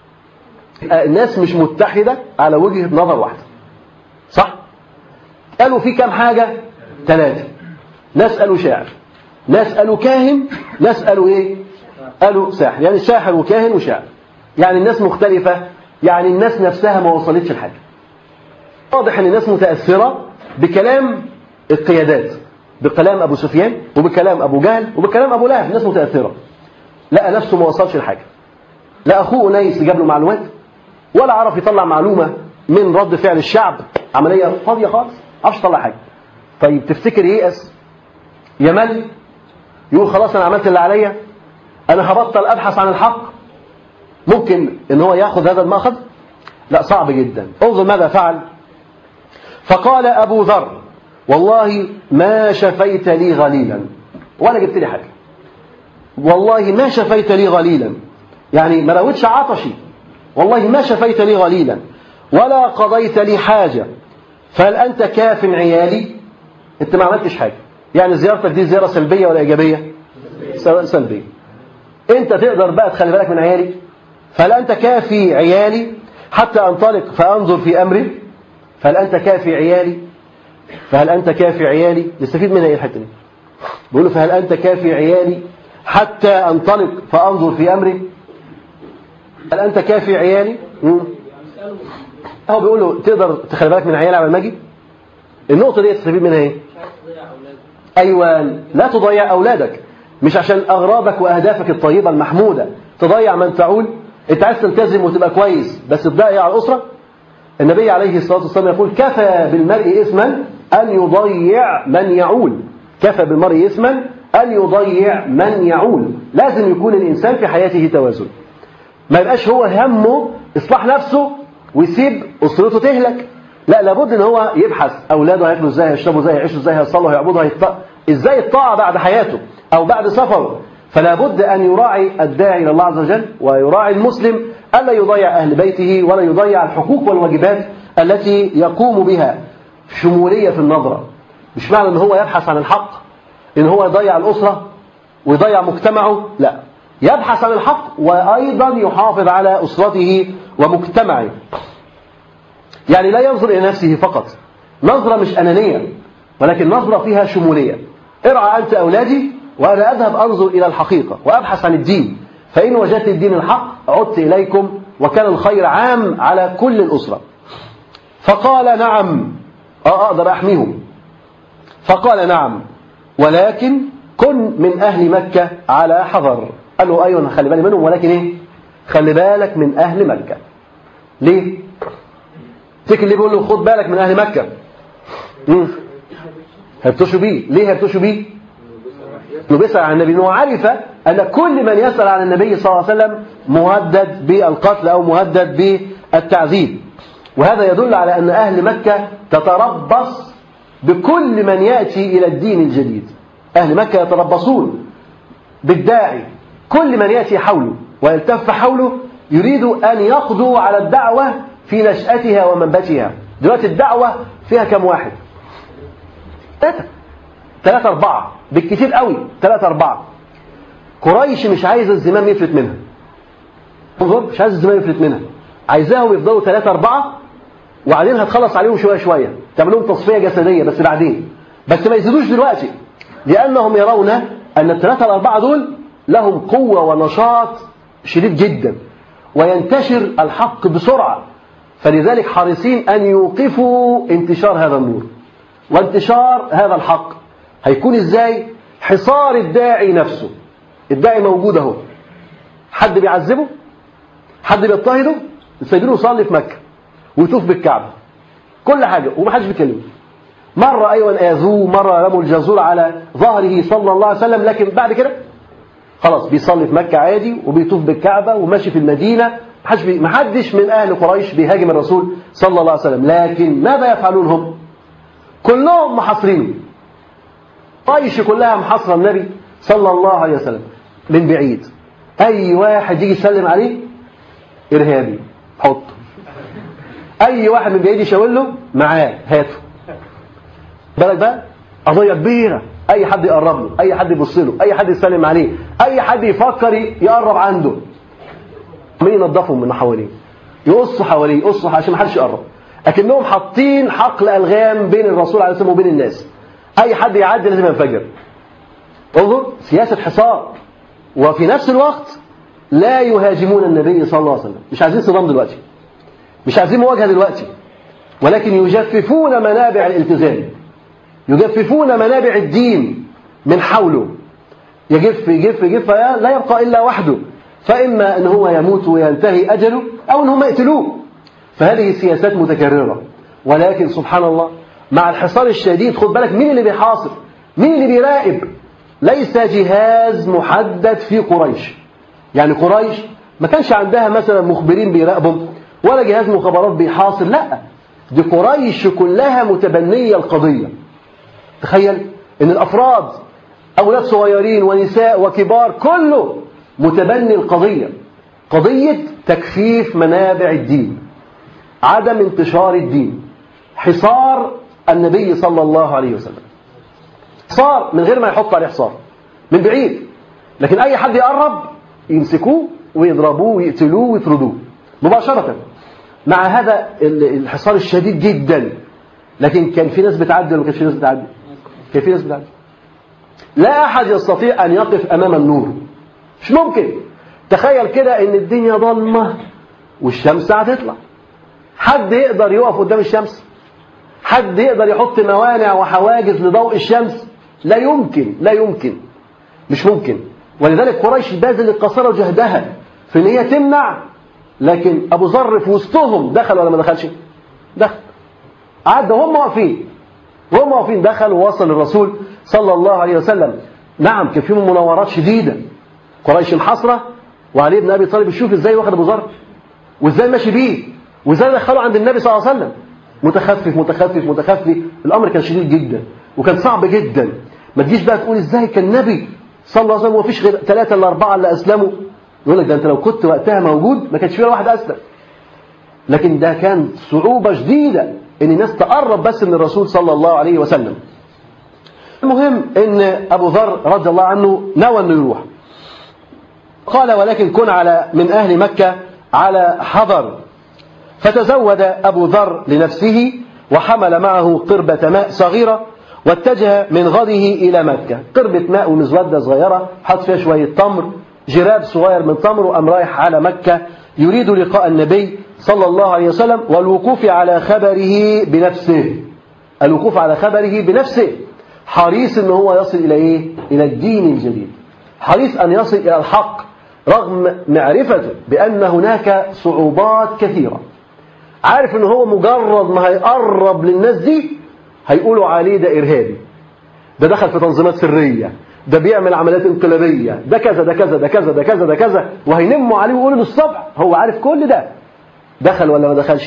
الناس مش متحدة على وجهة نظر واحدة صح قالوا في كام حاجة ثلاثة ناس قالوا شاعر ناس قالوا كاهن ناس قالوا ايه قالوا ساحر يعني ساحر وكاهن وشاعر يعني الناس مختلفة يعني الناس نفسها ما وصلتش لحاجة واضح ان الناس متأثرة بكلام القيادات بكلام ابو سفيان وبكلام ابو جهل وبكلام ابو لهب الناس متأثرة لقى نفسه ما وصلش لحاجة لا اخوه انيس جاب له معلومات ولا عرف يطلع معلومة من رد فعل الشعب عملية فاضية خالص عرفش يطلع حاجة طيب تفتكر ييأس يمل يقول خلاص انا عملت اللي عليا انا هبطل ابحث عن الحق ممكن ان هو ياخذ هذا الماخذ لا صعب جدا انظر ماذا فعل فقال ابو ذر والله ما شفيت لي غليلا ولا جبت لي حاجه والله ما شفيت لي غليلا يعني ما راودش عطشي والله ما شفيت لي غليلا ولا قضيت لي حاجه فهل انت كاف عيالي انت ما عملتش حاجه يعني زيارتك دي زياره سلبيه ولا ايجابيه سلبيه انت تقدر بقى تخلي بالك من عيالي فهل انت كافي عيالي حتى انطلق فانظر في امري فهل انت كافي عيالي فهل انت كافي عيالي نستفيد منها ايه الحته دي بيقول له فهل انت كافي عيالي حتى انطلق فانظر في امري هل انت كافي عيالي مم. هو بيقول له تقدر تخلي بالك من عيالي قبل ما اجي النقطه دي تستفيد منها ايه ايوه لا تضيع اولادك مش عشان اغراضك واهدافك الطيبه المحموده تضيع من تعول انت عايز تلتزم وتبقى كويس بس تضيع الاسره النبي عليه الصلاه والسلام يقول كفى بالمرء اثما ان يضيع من يعول كفى بالمرء اثما ان يضيع من يعول لازم يكون الانسان في حياته توازن ما يبقاش هو همه اصلاح نفسه ويسيب اسرته تهلك لا لابد ان هو يبحث اولاده هياكلوا ازاي هيشربوا ازاي هيعيشوا ازاي هيصلوا هيعبدوا هيط... ازاي الطاعه بعد حياته او بعد سفره فلا بد ان يراعي الداعي الى الله عز وجل ويراعي المسلم الا يضيع اهل بيته ولا يضيع الحقوق والواجبات التي يقوم بها شموليه في النظره مش معنى ان هو يبحث عن الحق ان هو يضيع الاسره ويضيع مجتمعه لا يبحث عن الحق وايضا يحافظ على اسرته ومجتمعه يعني لا ينظر إلى نفسه فقط نظرة مش أنانية ولكن نظرة فيها شمولية ارعى أنت أولادي وأنا أذهب أنظر إلى الحقيقة وأبحث عن الدين فإن وجدت الدين الحق عدت إليكم وكان الخير عام على كل الأسرة فقال نعم أه أقدر أحميهم فقال نعم ولكن كن من أهل مكة على حذر قال له أيوة خلي بالي منهم ولكن إيه خلي بالك من أهل مكة ليه تفتكر ليه بيقول له خد بالك من اهل مكه امم هيبتشوا بيه ليه هيبتشوا بيه انه بيسال عن النبي انه عرف ان كل من يسال عن النبي صلى الله عليه وسلم مهدد بالقتل او مهدد بالتعذيب وهذا يدل على ان اهل مكه تتربص بكل من ياتي الى الدين الجديد اهل مكه يتربصون بالداعي كل من ياتي حوله ويلتف حوله يريد ان يقضوا على الدعوه في نشأتها ومنبتها دلوقتي الدعوة فيها كم واحد ثلاثة ثلاثة أربعة بالكثير قوي ثلاثة أربعة قريش مش عايزة الزمام يفلت منها انظر مش عايز الزمام يفلت منها عايزاهم يفضلوا ثلاثة أربعة وبعدين هتخلص عليهم شوية شوية تعمل لهم تصفية جسدية بس بعدين بس ما يزيدوش دلوقتي لأنهم يرون أن الثلاثة الأربعة دول لهم قوة ونشاط شديد جدا وينتشر الحق بسرعة فلذلك حريصين أن يوقفوا انتشار هذا النور وانتشار هذا الحق هيكون إزاي حصار الداعي نفسه الداعي موجود اهو حد بيعذبه حد بيضطهده سايبينه يصلي في مكة ويطوف بالكعبة كل حاجة ومحدش بيكلمه مرة أيوة آذوه مرة رموا الجزور على ظهره صلى الله عليه وسلم لكن بعد كده خلاص بيصلي في مكة عادي وبيطوف بالكعبة وماشي في المدينة ما حدش من أهل قريش بيهاجم الرسول صلى الله عليه وسلم لكن ماذا يفعلون هم كلهم محاصرينه قريش كلها محاصرة النبي صلى الله عليه وسلم من بعيد أي واحد يجي يسلم عليه إرهابي حط أي واحد من بعيد يشاور له معاه هاته بالك بقى قضية كبيرة أي حد يقرب له أي حد يبص له أي حد يسلم عليه أي حد يفكر يقرب عنده مين ينظفهم من حواليه يقصوا حواليه يقصوا عشان ما حدش يقرب لكنهم حاطين حقل الغام بين الرسول عليه الصلاه والسلام وبين الناس اي حد يعدي لازم ينفجر انظر سياسه حصار وفي نفس الوقت لا يهاجمون النبي صلى الله عليه وسلم مش عايزين صدام دلوقتي مش عايزين مواجهه دلوقتي ولكن يجففون منابع الالتزام يجففون منابع الدين من حوله يجف يجف يجف لا يبقى الا وحده فإما أن هو يموت وينتهي أجله أو أن هم يقتلوه فهذه سياسات متكررة ولكن سبحان الله مع الحصار الشديد خد بالك مين اللي بيحاصر مين اللي بيراقب ليس جهاز محدد في قريش يعني قريش ما كانش عندها مثلا مخبرين بيراقبهم ولا جهاز مخابرات بيحاصر لا دي قريش كلها متبنية القضية تخيل ان الافراد اولاد صغيرين ونساء وكبار كله متبني القضية قضية تكفيف منابع الدين عدم انتشار الدين حصار النبي صلى الله عليه وسلم حصار من غير ما يحط عليه حصار من بعيد لكن أي حد يقرب يمسكوه ويضربوه ويقتلوه ويطردوه مباشرة مع هذا الحصار الشديد جدا لكن كان في ناس بتعدي ولا ما كانش في ناس بتعدي كان في ناس بتعدي لا أحد يستطيع أن يقف أمام النور مش ممكن تخيل كده ان الدنيا ضلمة والشمس هتطلع حد يقدر يقف قدام الشمس حد يقدر يحط موانع وحواجز لضوء الشمس لا يمكن لا يمكن مش ممكن ولذلك قريش باذل قصارى جهدها في ان هي تمنع لكن ابو ذر في وسطهم دخل ولا ما دخلش دخل عدى وهم واقفين وهم واقفين دخل ووصل الرسول صلى الله عليه وسلم نعم كان فيهم مناورات شديده قريش محاصره وعلي بن ابي طالب يشوف ازاي واخد ابو ذر وازاي ماشي بيه وازاي دخله عند النبي صلى الله عليه وسلم متخفف متخفف متخفف الامر كان شديد جدا وكان صعب جدا ما تجيش بقى تقول ازاي كان النبي صلى الله عليه وسلم ومفيش غير ثلاثه ولا اربعه اللي اسلموا يقول لك ده انت لو كنت وقتها موجود ما كانش في ولا واحد اسلم لكن ده كان صعوبه شديده ان الناس تقرب بس من الرسول صلى الله عليه وسلم المهم ان ابو ذر رضي الله عنه نوى انه يروح قال ولكن كن على من اهل مكه على حذر فتزود ابو ذر لنفسه وحمل معه قربة ماء صغيرة واتجه من غده إلى مكة قربة ماء ومزودة صغيرة حط فيها شوية تمر جراب صغير من تمر وقام رايح على مكة يريد لقاء النبي صلى الله عليه وسلم والوقوف على خبره بنفسه الوقوف على خبره بنفسه حريص ان هو يصل الى ايه الى الدين الجديد حريص ان يصل الى الحق رغم معرفته بان هناك صعوبات كثيره عارف ان هو مجرد ما هيقرب للناس دي هيقولوا عليه ده ارهابي ده دخل في تنظيمات سريه ده بيعمل عمليات انقلابيه ده كذا ده كذا ده كذا ده كذا ده كذا وهينموا عليه ويقولوا للصبح هو عارف كل ده دخل ولا ما دخلش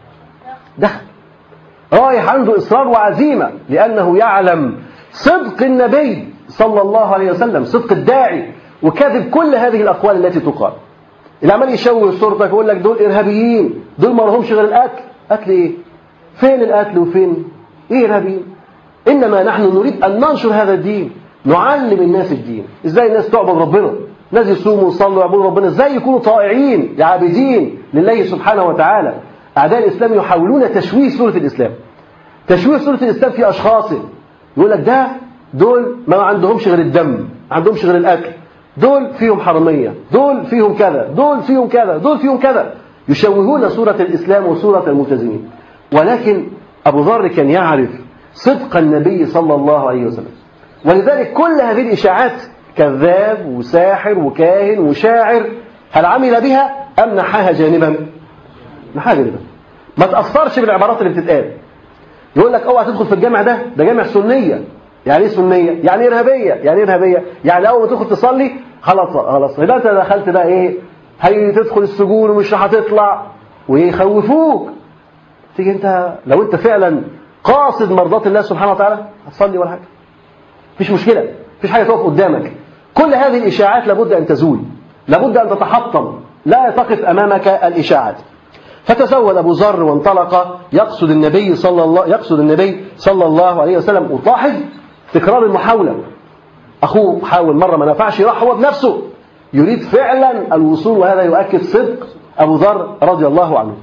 دخل رايح عنده اصرار وعزيمه لانه يعلم صدق النبي صلى الله عليه وسلم صدق الداعي وكذب كل هذه الاقوال التي تقال اللي عمال يشوه صورتك يقول لك دول ارهابيين دول ما لهمش غير القتل قتل ايه فين القتل وفين ايه ارهابيين انما نحن نريد ان ننشر هذا الدين نعلم الناس الدين ازاي الناس تعبد ربنا ناس يصوموا ويصلوا ويعبدوا ربنا ازاي يكونوا طائعين عابدين لله سبحانه وتعالى اعداء الاسلام يحاولون تشويه صوره الاسلام تشويه صوره الاسلام في اشخاص يقول لك ده دول ما عندهمش غير الدم ما عندهمش غير الاكل دول فيهم حرمية دول فيهم كذا دول فيهم كذا دول فيهم كذا يشوهون صورة الإسلام وصورة الملتزمين ولكن أبو ذر كان يعرف صدق النبي صلى الله عليه وسلم ولذلك كل هذه الإشاعات كذاب وساحر وكاهن وشاعر هل عمل بها أم نحاها جانبا نحاها جانبا ما تأثرش بالعبارات اللي بتتقال يقول لك اوعى تدخل في الجامع ده ده جامع سنية يعني ايه سنية يعني ايه ارهابية يعني ايه ارهابية يعني اول ما تدخل تصلي خلاص خلاص يبقى انت دخلت بقى ايه هي تدخل السجون ومش هتطلع ويخوفوك تيجي انت لو انت فعلا قاصد مرضات الله سبحانه وتعالى هتصلي ولا حاجه مفيش مشكله مفيش حاجه تقف قدامك كل هذه الاشاعات لابد ان تزول لابد ان تتحطم لا تقف امامك الاشاعات فتزود ابو ذر وانطلق يقصد النبي صلى الله يقصد النبي صلى الله عليه وسلم وتلاحظ تكرار المحاوله اخوه حاول مره ما نفعش راح هو بنفسه يريد فعلا الوصول وهذا يؤكد صدق ابو ذر رضي الله عنه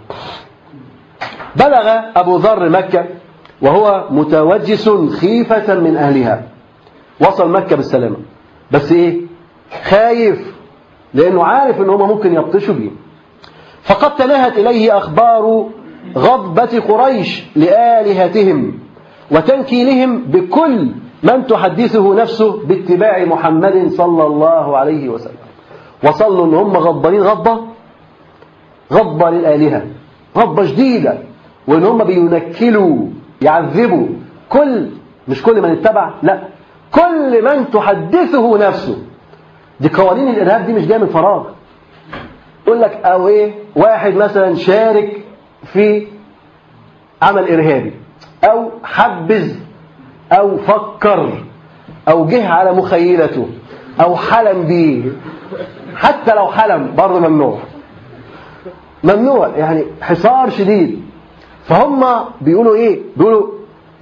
بلغ ابو ذر مكه وهو متوجس خيفه من اهلها وصل مكه بالسلامه بس ايه خايف لانه عارف ان هم ممكن يبطشوا بيه فقد تناهت اليه اخبار غضبه قريش لالهتهم وتنكيلهم بكل من تحدثه نفسه باتباع محمد صلى الله عليه وسلم وصلوا ان هم غضبانين غضبه غضبه للالهه غضبه شديده وان هم بينكلوا يعذبوا كل مش كل من اتبع لا كل من تحدثه نفسه دي قوانين الارهاب دي مش جايه من فراغ يقول لك او ايه واحد مثلا شارك في عمل ارهابي او حبذ أو فكر أو جه على مخيلته أو حلم بيه حتى لو حلم برضه ممنوع ممنوع يعني حصار شديد فهم بيقولوا ايه بيقولوا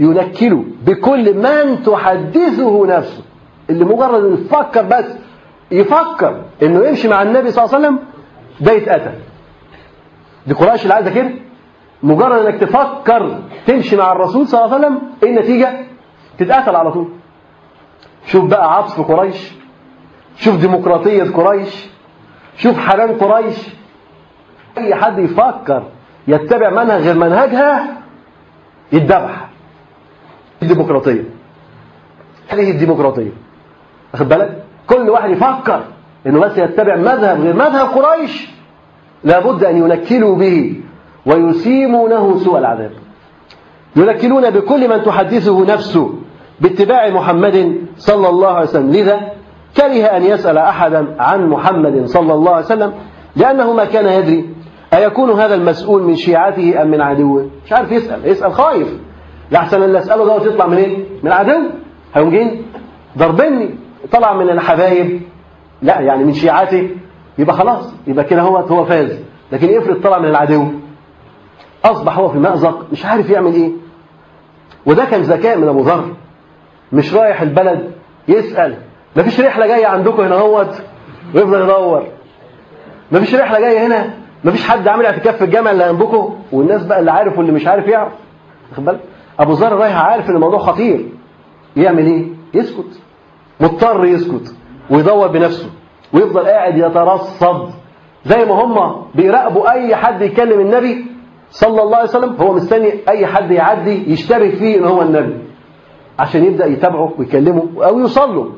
ينكلوا بكل من تحدثه نفسه اللي مجرد يفكر بس يفكر انه يمشي مع النبي صلى الله عليه وسلم ده يتقتل دي قريش اللي عايزه كده مجرد انك تفكر تمشي مع الرسول صلى الله عليه وسلم ايه النتيجه تتقتل على طول شوف بقى عطف قريش شوف ديمقراطيه قريش شوف حنان قريش اي حد يفكر يتبع منهج غير منهجها يتذبح الديمقراطيه هذه الديمقراطيه واخد بالك كل واحد يفكر انه بس يتبع مذهب غير مذهب قريش لابد ان ينكلوا به ويسيمونه سوء العذاب ينكلون بكل من تحدثه نفسه باتباع محمد صلى الله عليه وسلم لذا كره أن يسأل أحدا عن محمد صلى الله عليه وسلم لأنه ما كان يدري أيكون هذا المسؤول من شيعته أم من عدوه مش عارف يسأل يسأل خايف لأحسن اللي أسأله ده يطلع من إيه؟ من عدو هيقوم جايين ضربني طلع من الحبايب لا يعني من شيعته يبقى خلاص يبقى كده هو هو فاز لكن افرض طلع من العدو أصبح هو في مأزق مش عارف يعمل إيه وده كان ذكاء من أبو ذر مش رايح البلد يسأل مفيش رحلة جاية عندكم هنا اهوت ويفضل يدور مفيش رحلة جاية هنا مفيش حد عامل اعتكاف في الجامع اللي جنبكم والناس بقى اللي عارف واللي مش عارف يعرف واخد بالك ابو ذر رايح عارف ان الموضوع خطير يعمل ايه يسكت مضطر يسكت ويدور بنفسه ويفضل قاعد يترصد زي ما هم بيراقبوا اي حد يكلم النبي صلى الله عليه وسلم هو مستني اي حد يعدي يشتبه فيه ان هو النبي عشان يبدا يتابعه ويكلمه او يوصل له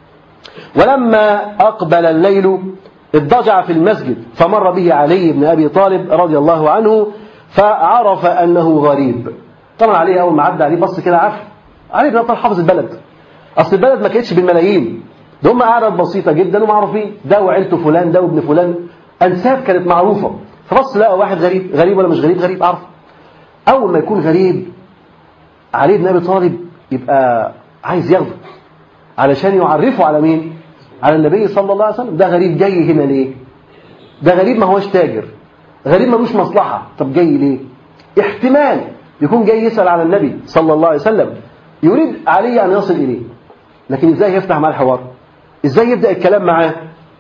ولما اقبل الليل اضطجع في المسجد فمر به علي بن ابي طالب رضي الله عنه فعرف انه غريب طبعا علي اول ما عدى عليه بص كده عارف علي بن ابي طالب حافظ البلد اصل البلد ما كانتش بالملايين ده هم اعداد بسيطه جدا ومعروفين ده وعيلته فلان ده وابن فلان انساب كانت معروفه فبص لقى واحد غريب غريب ولا مش غريب غريب عارف اول ما يكون غريب علي بن ابي طالب يبقى عايز ياخده علشان يعرفه على مين على النبي صلى الله عليه وسلم ده غريب جاي هنا ليه ده غريب ما هوش تاجر غريب ملوش مصلحة طب جاي ليه احتمال يكون جاي يسأل على النبي صلى الله عليه وسلم يريد علي أن يصل إليه لكن إزاي يفتح معاه الحوار إزاي يبدأ الكلام معاه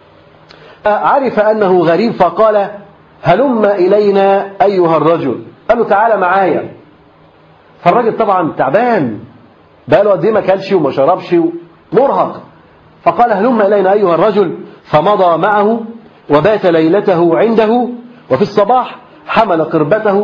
عرف أنه غريب فقال هلم إلينا أيها الرجل قال له تعالى معايا فالراجل طبعا تعبان بقاله قد ايه ما اكلش وما شربش مرهق فقال هلم الينا ايها الرجل فمضى معه وبات ليلته عنده وفي الصباح حمل قربته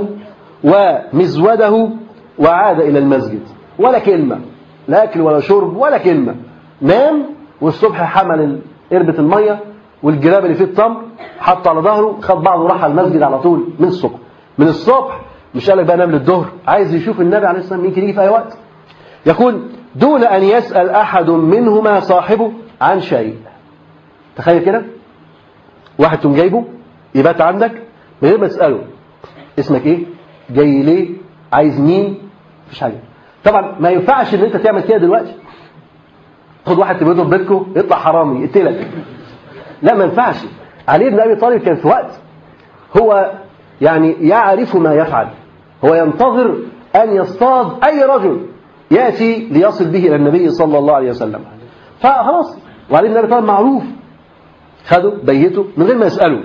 ومزوده وعاد الى المسجد ولا كلمه لا اكل ولا شرب ولا كلمه نام والصبح حمل قربة الميه والجراب اللي فيه التمر حطه على ظهره خد بعضه وراح على المسجد على طول من الصبح من الصبح مش قال لك بقى نام للظهر عايز يشوف النبي عليه الصلاه والسلام يمكن يجي في اي وقت يقول دون أن يسأل أحد منهما صاحبه عن شيء تخيل كده واحد تقوم جايبه يبات عندك من غير ما تسأله اسمك ايه جاي ليه عايز مين مفيش حاجة طبعا ما ينفعش ان انت تعمل كده دلوقتي خد واحد تبيضه في بيتكم يطلع حرامي يقتلك لا ما ينفعش علي بن ابي طالب كان في وقت هو يعني يعرف ما يفعل هو ينتظر ان يصطاد اي رجل يأتي ليصل به إلى النبي صلى الله عليه وسلم فخلاص وعلي بن أبي طالب معروف خده بيته من غير ما يسأله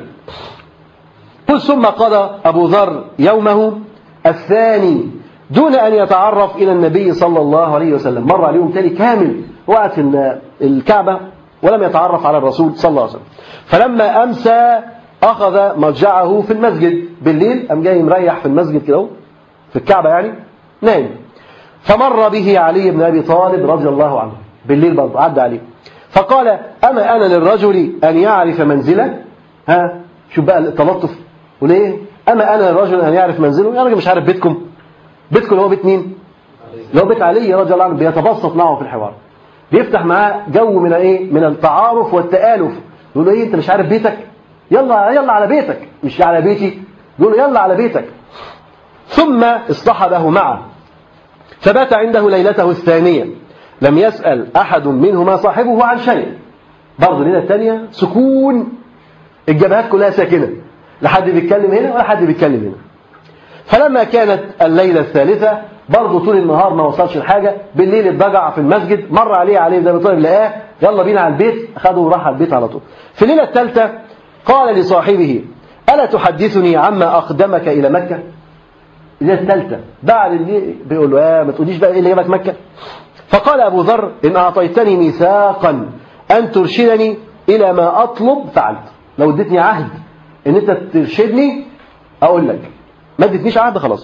قل ثم قضى أبو ذر يومه الثاني دون أن يتعرف إلى النبي صلى الله عليه وسلم مر عليهم تاني كامل وقت في الكعبة ولم يتعرف على الرسول صلى الله عليه وسلم فلما أمسى أخذ مضجعه في المسجد بالليل قام جاي مريح في المسجد كده في الكعبة يعني نايم فمر به علي بن أبي طالب رضي الله عنه بالليل برضه عدى عليه فقال أما أنا للرجل أن يعرف منزله ها شوف بقى التلطف وليه أما أنا للرجل أن يعرف منزله يا راجل مش عارف بيتكم بيتكم اللي هو بيت مين اللي هو بيت علي رضي الله عنه بيتبسط معه في الحوار بيفتح معاه جو من ايه من التعارف والتآلف يقول له ايه انت مش عارف بيتك يلا يلا على بيتك مش على بيتي يقول له يلا على بيتك ثم اصطحبه معه فبات عنده ليلته الثانية لم يسأل أحد منهما صاحبه عن شيء برضه الليلة الثانية سكون الجبهات كلها ساكنة لا حد بيتكلم هنا ولا حد بيتكلم هنا فلما كانت الليلة الثالثة برضه طول النهار ما وصلش لحاجه بالليل اتضجع في المسجد مر عليه عليه ده طالب لقاه يلا بينا على البيت خده وراح على البيت على طول في الليله الثالثه قال لصاحبه الا تحدثني عما اقدمك الى مكه الليله الثالثه بعد الليل بيقول له يا ما تقوليش بقى ايه اللي جابك مكه فقال ابو ذر ان اعطيتني ميثاقا ان ترشدني الى ما اطلب فعلت لو اديتني عهد ان انت ترشدني اقول لك ما اديتنيش عهد خلاص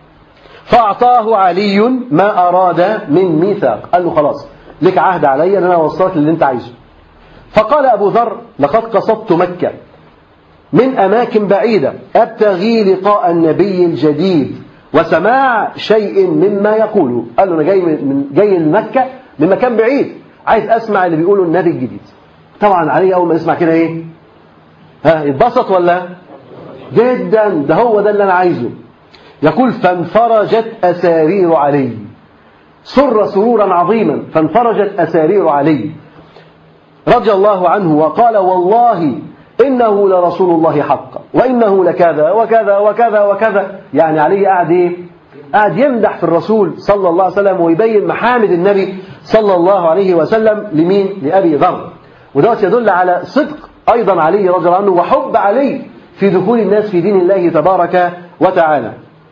فأعطاه علي ما أراد من ميثاق قال له خلاص لك عهد علي أن أنا أوصلك للي أنت عايزه فقال أبو ذر لقد قصدت مكة من أماكن بعيدة أبتغي لقاء النبي الجديد وسماع شيء مما يقوله قال له أنا جاي من جاي لمكة من مكان بعيد عايز أسمع اللي بيقوله النبي الجديد طبعا علي أول ما يسمع كده إيه ها يتبسط ولا جدا ده هو ده اللي أنا عايزه يقول فانفرجت أسارير علي سر سرورا عظيما فانفرجت أسارير علي رضي الله عنه وقال والله إنه لرسول الله حقا وإنه لكذا وكذا وكذا وكذا يعني علي قاعد إيه قاعد يمدح في الرسول صلى الله عليه وسلم ويبين محامد النبي صلى الله عليه وسلم لمين لأبي ذر ودوت يدل على صدق أيضا علي رضي الله عنه وحب علي في دخول الناس في دين الله تبارك وتعالى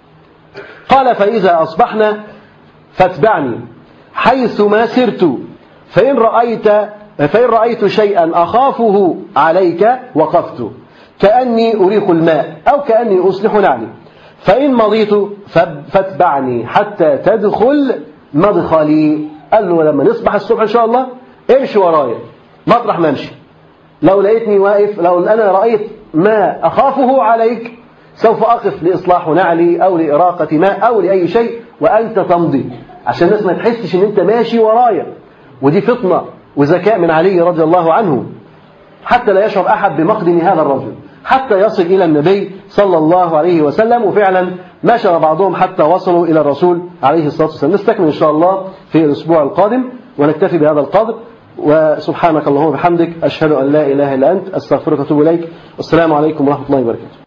قال فإذا أصبحنا فاتبعني حيث ما سرت فإن رأيت فإن رأيت شيئا أخافه عليك وقفت كأني أريق الماء أو كأني أصلح نعلي فإن مضيت فاتبعني حتى تدخل مدخلي قال له لما نصبح الصبح إن شاء الله امشي ورايا مطرح ما امشي لو لقيتني واقف لو أنا رأيت ما أخافه عليك سوف أقف لإصلاح نعلي أو لإراقة ماء أو لأي شيء وأنت تمضي عشان الناس ما تحسش إن أنت ماشي ورايا ودي فطنة وذكاء من علي رضي الله عنه حتى لا يشعر أحد بمقدم هذا الرجل حتى يصل إلى النبي صلى الله عليه وسلم وفعلا مشى بعضهم حتى وصلوا إلى الرسول عليه الصلاة والسلام نستكمل إن شاء الله في الأسبوع القادم ونكتفي بهذا القدر وسبحانك اللهم وبحمدك أشهد أن لا إله إلا أنت أستغفرك وأتوب إليك والسلام عليكم ورحمة الله وبركاته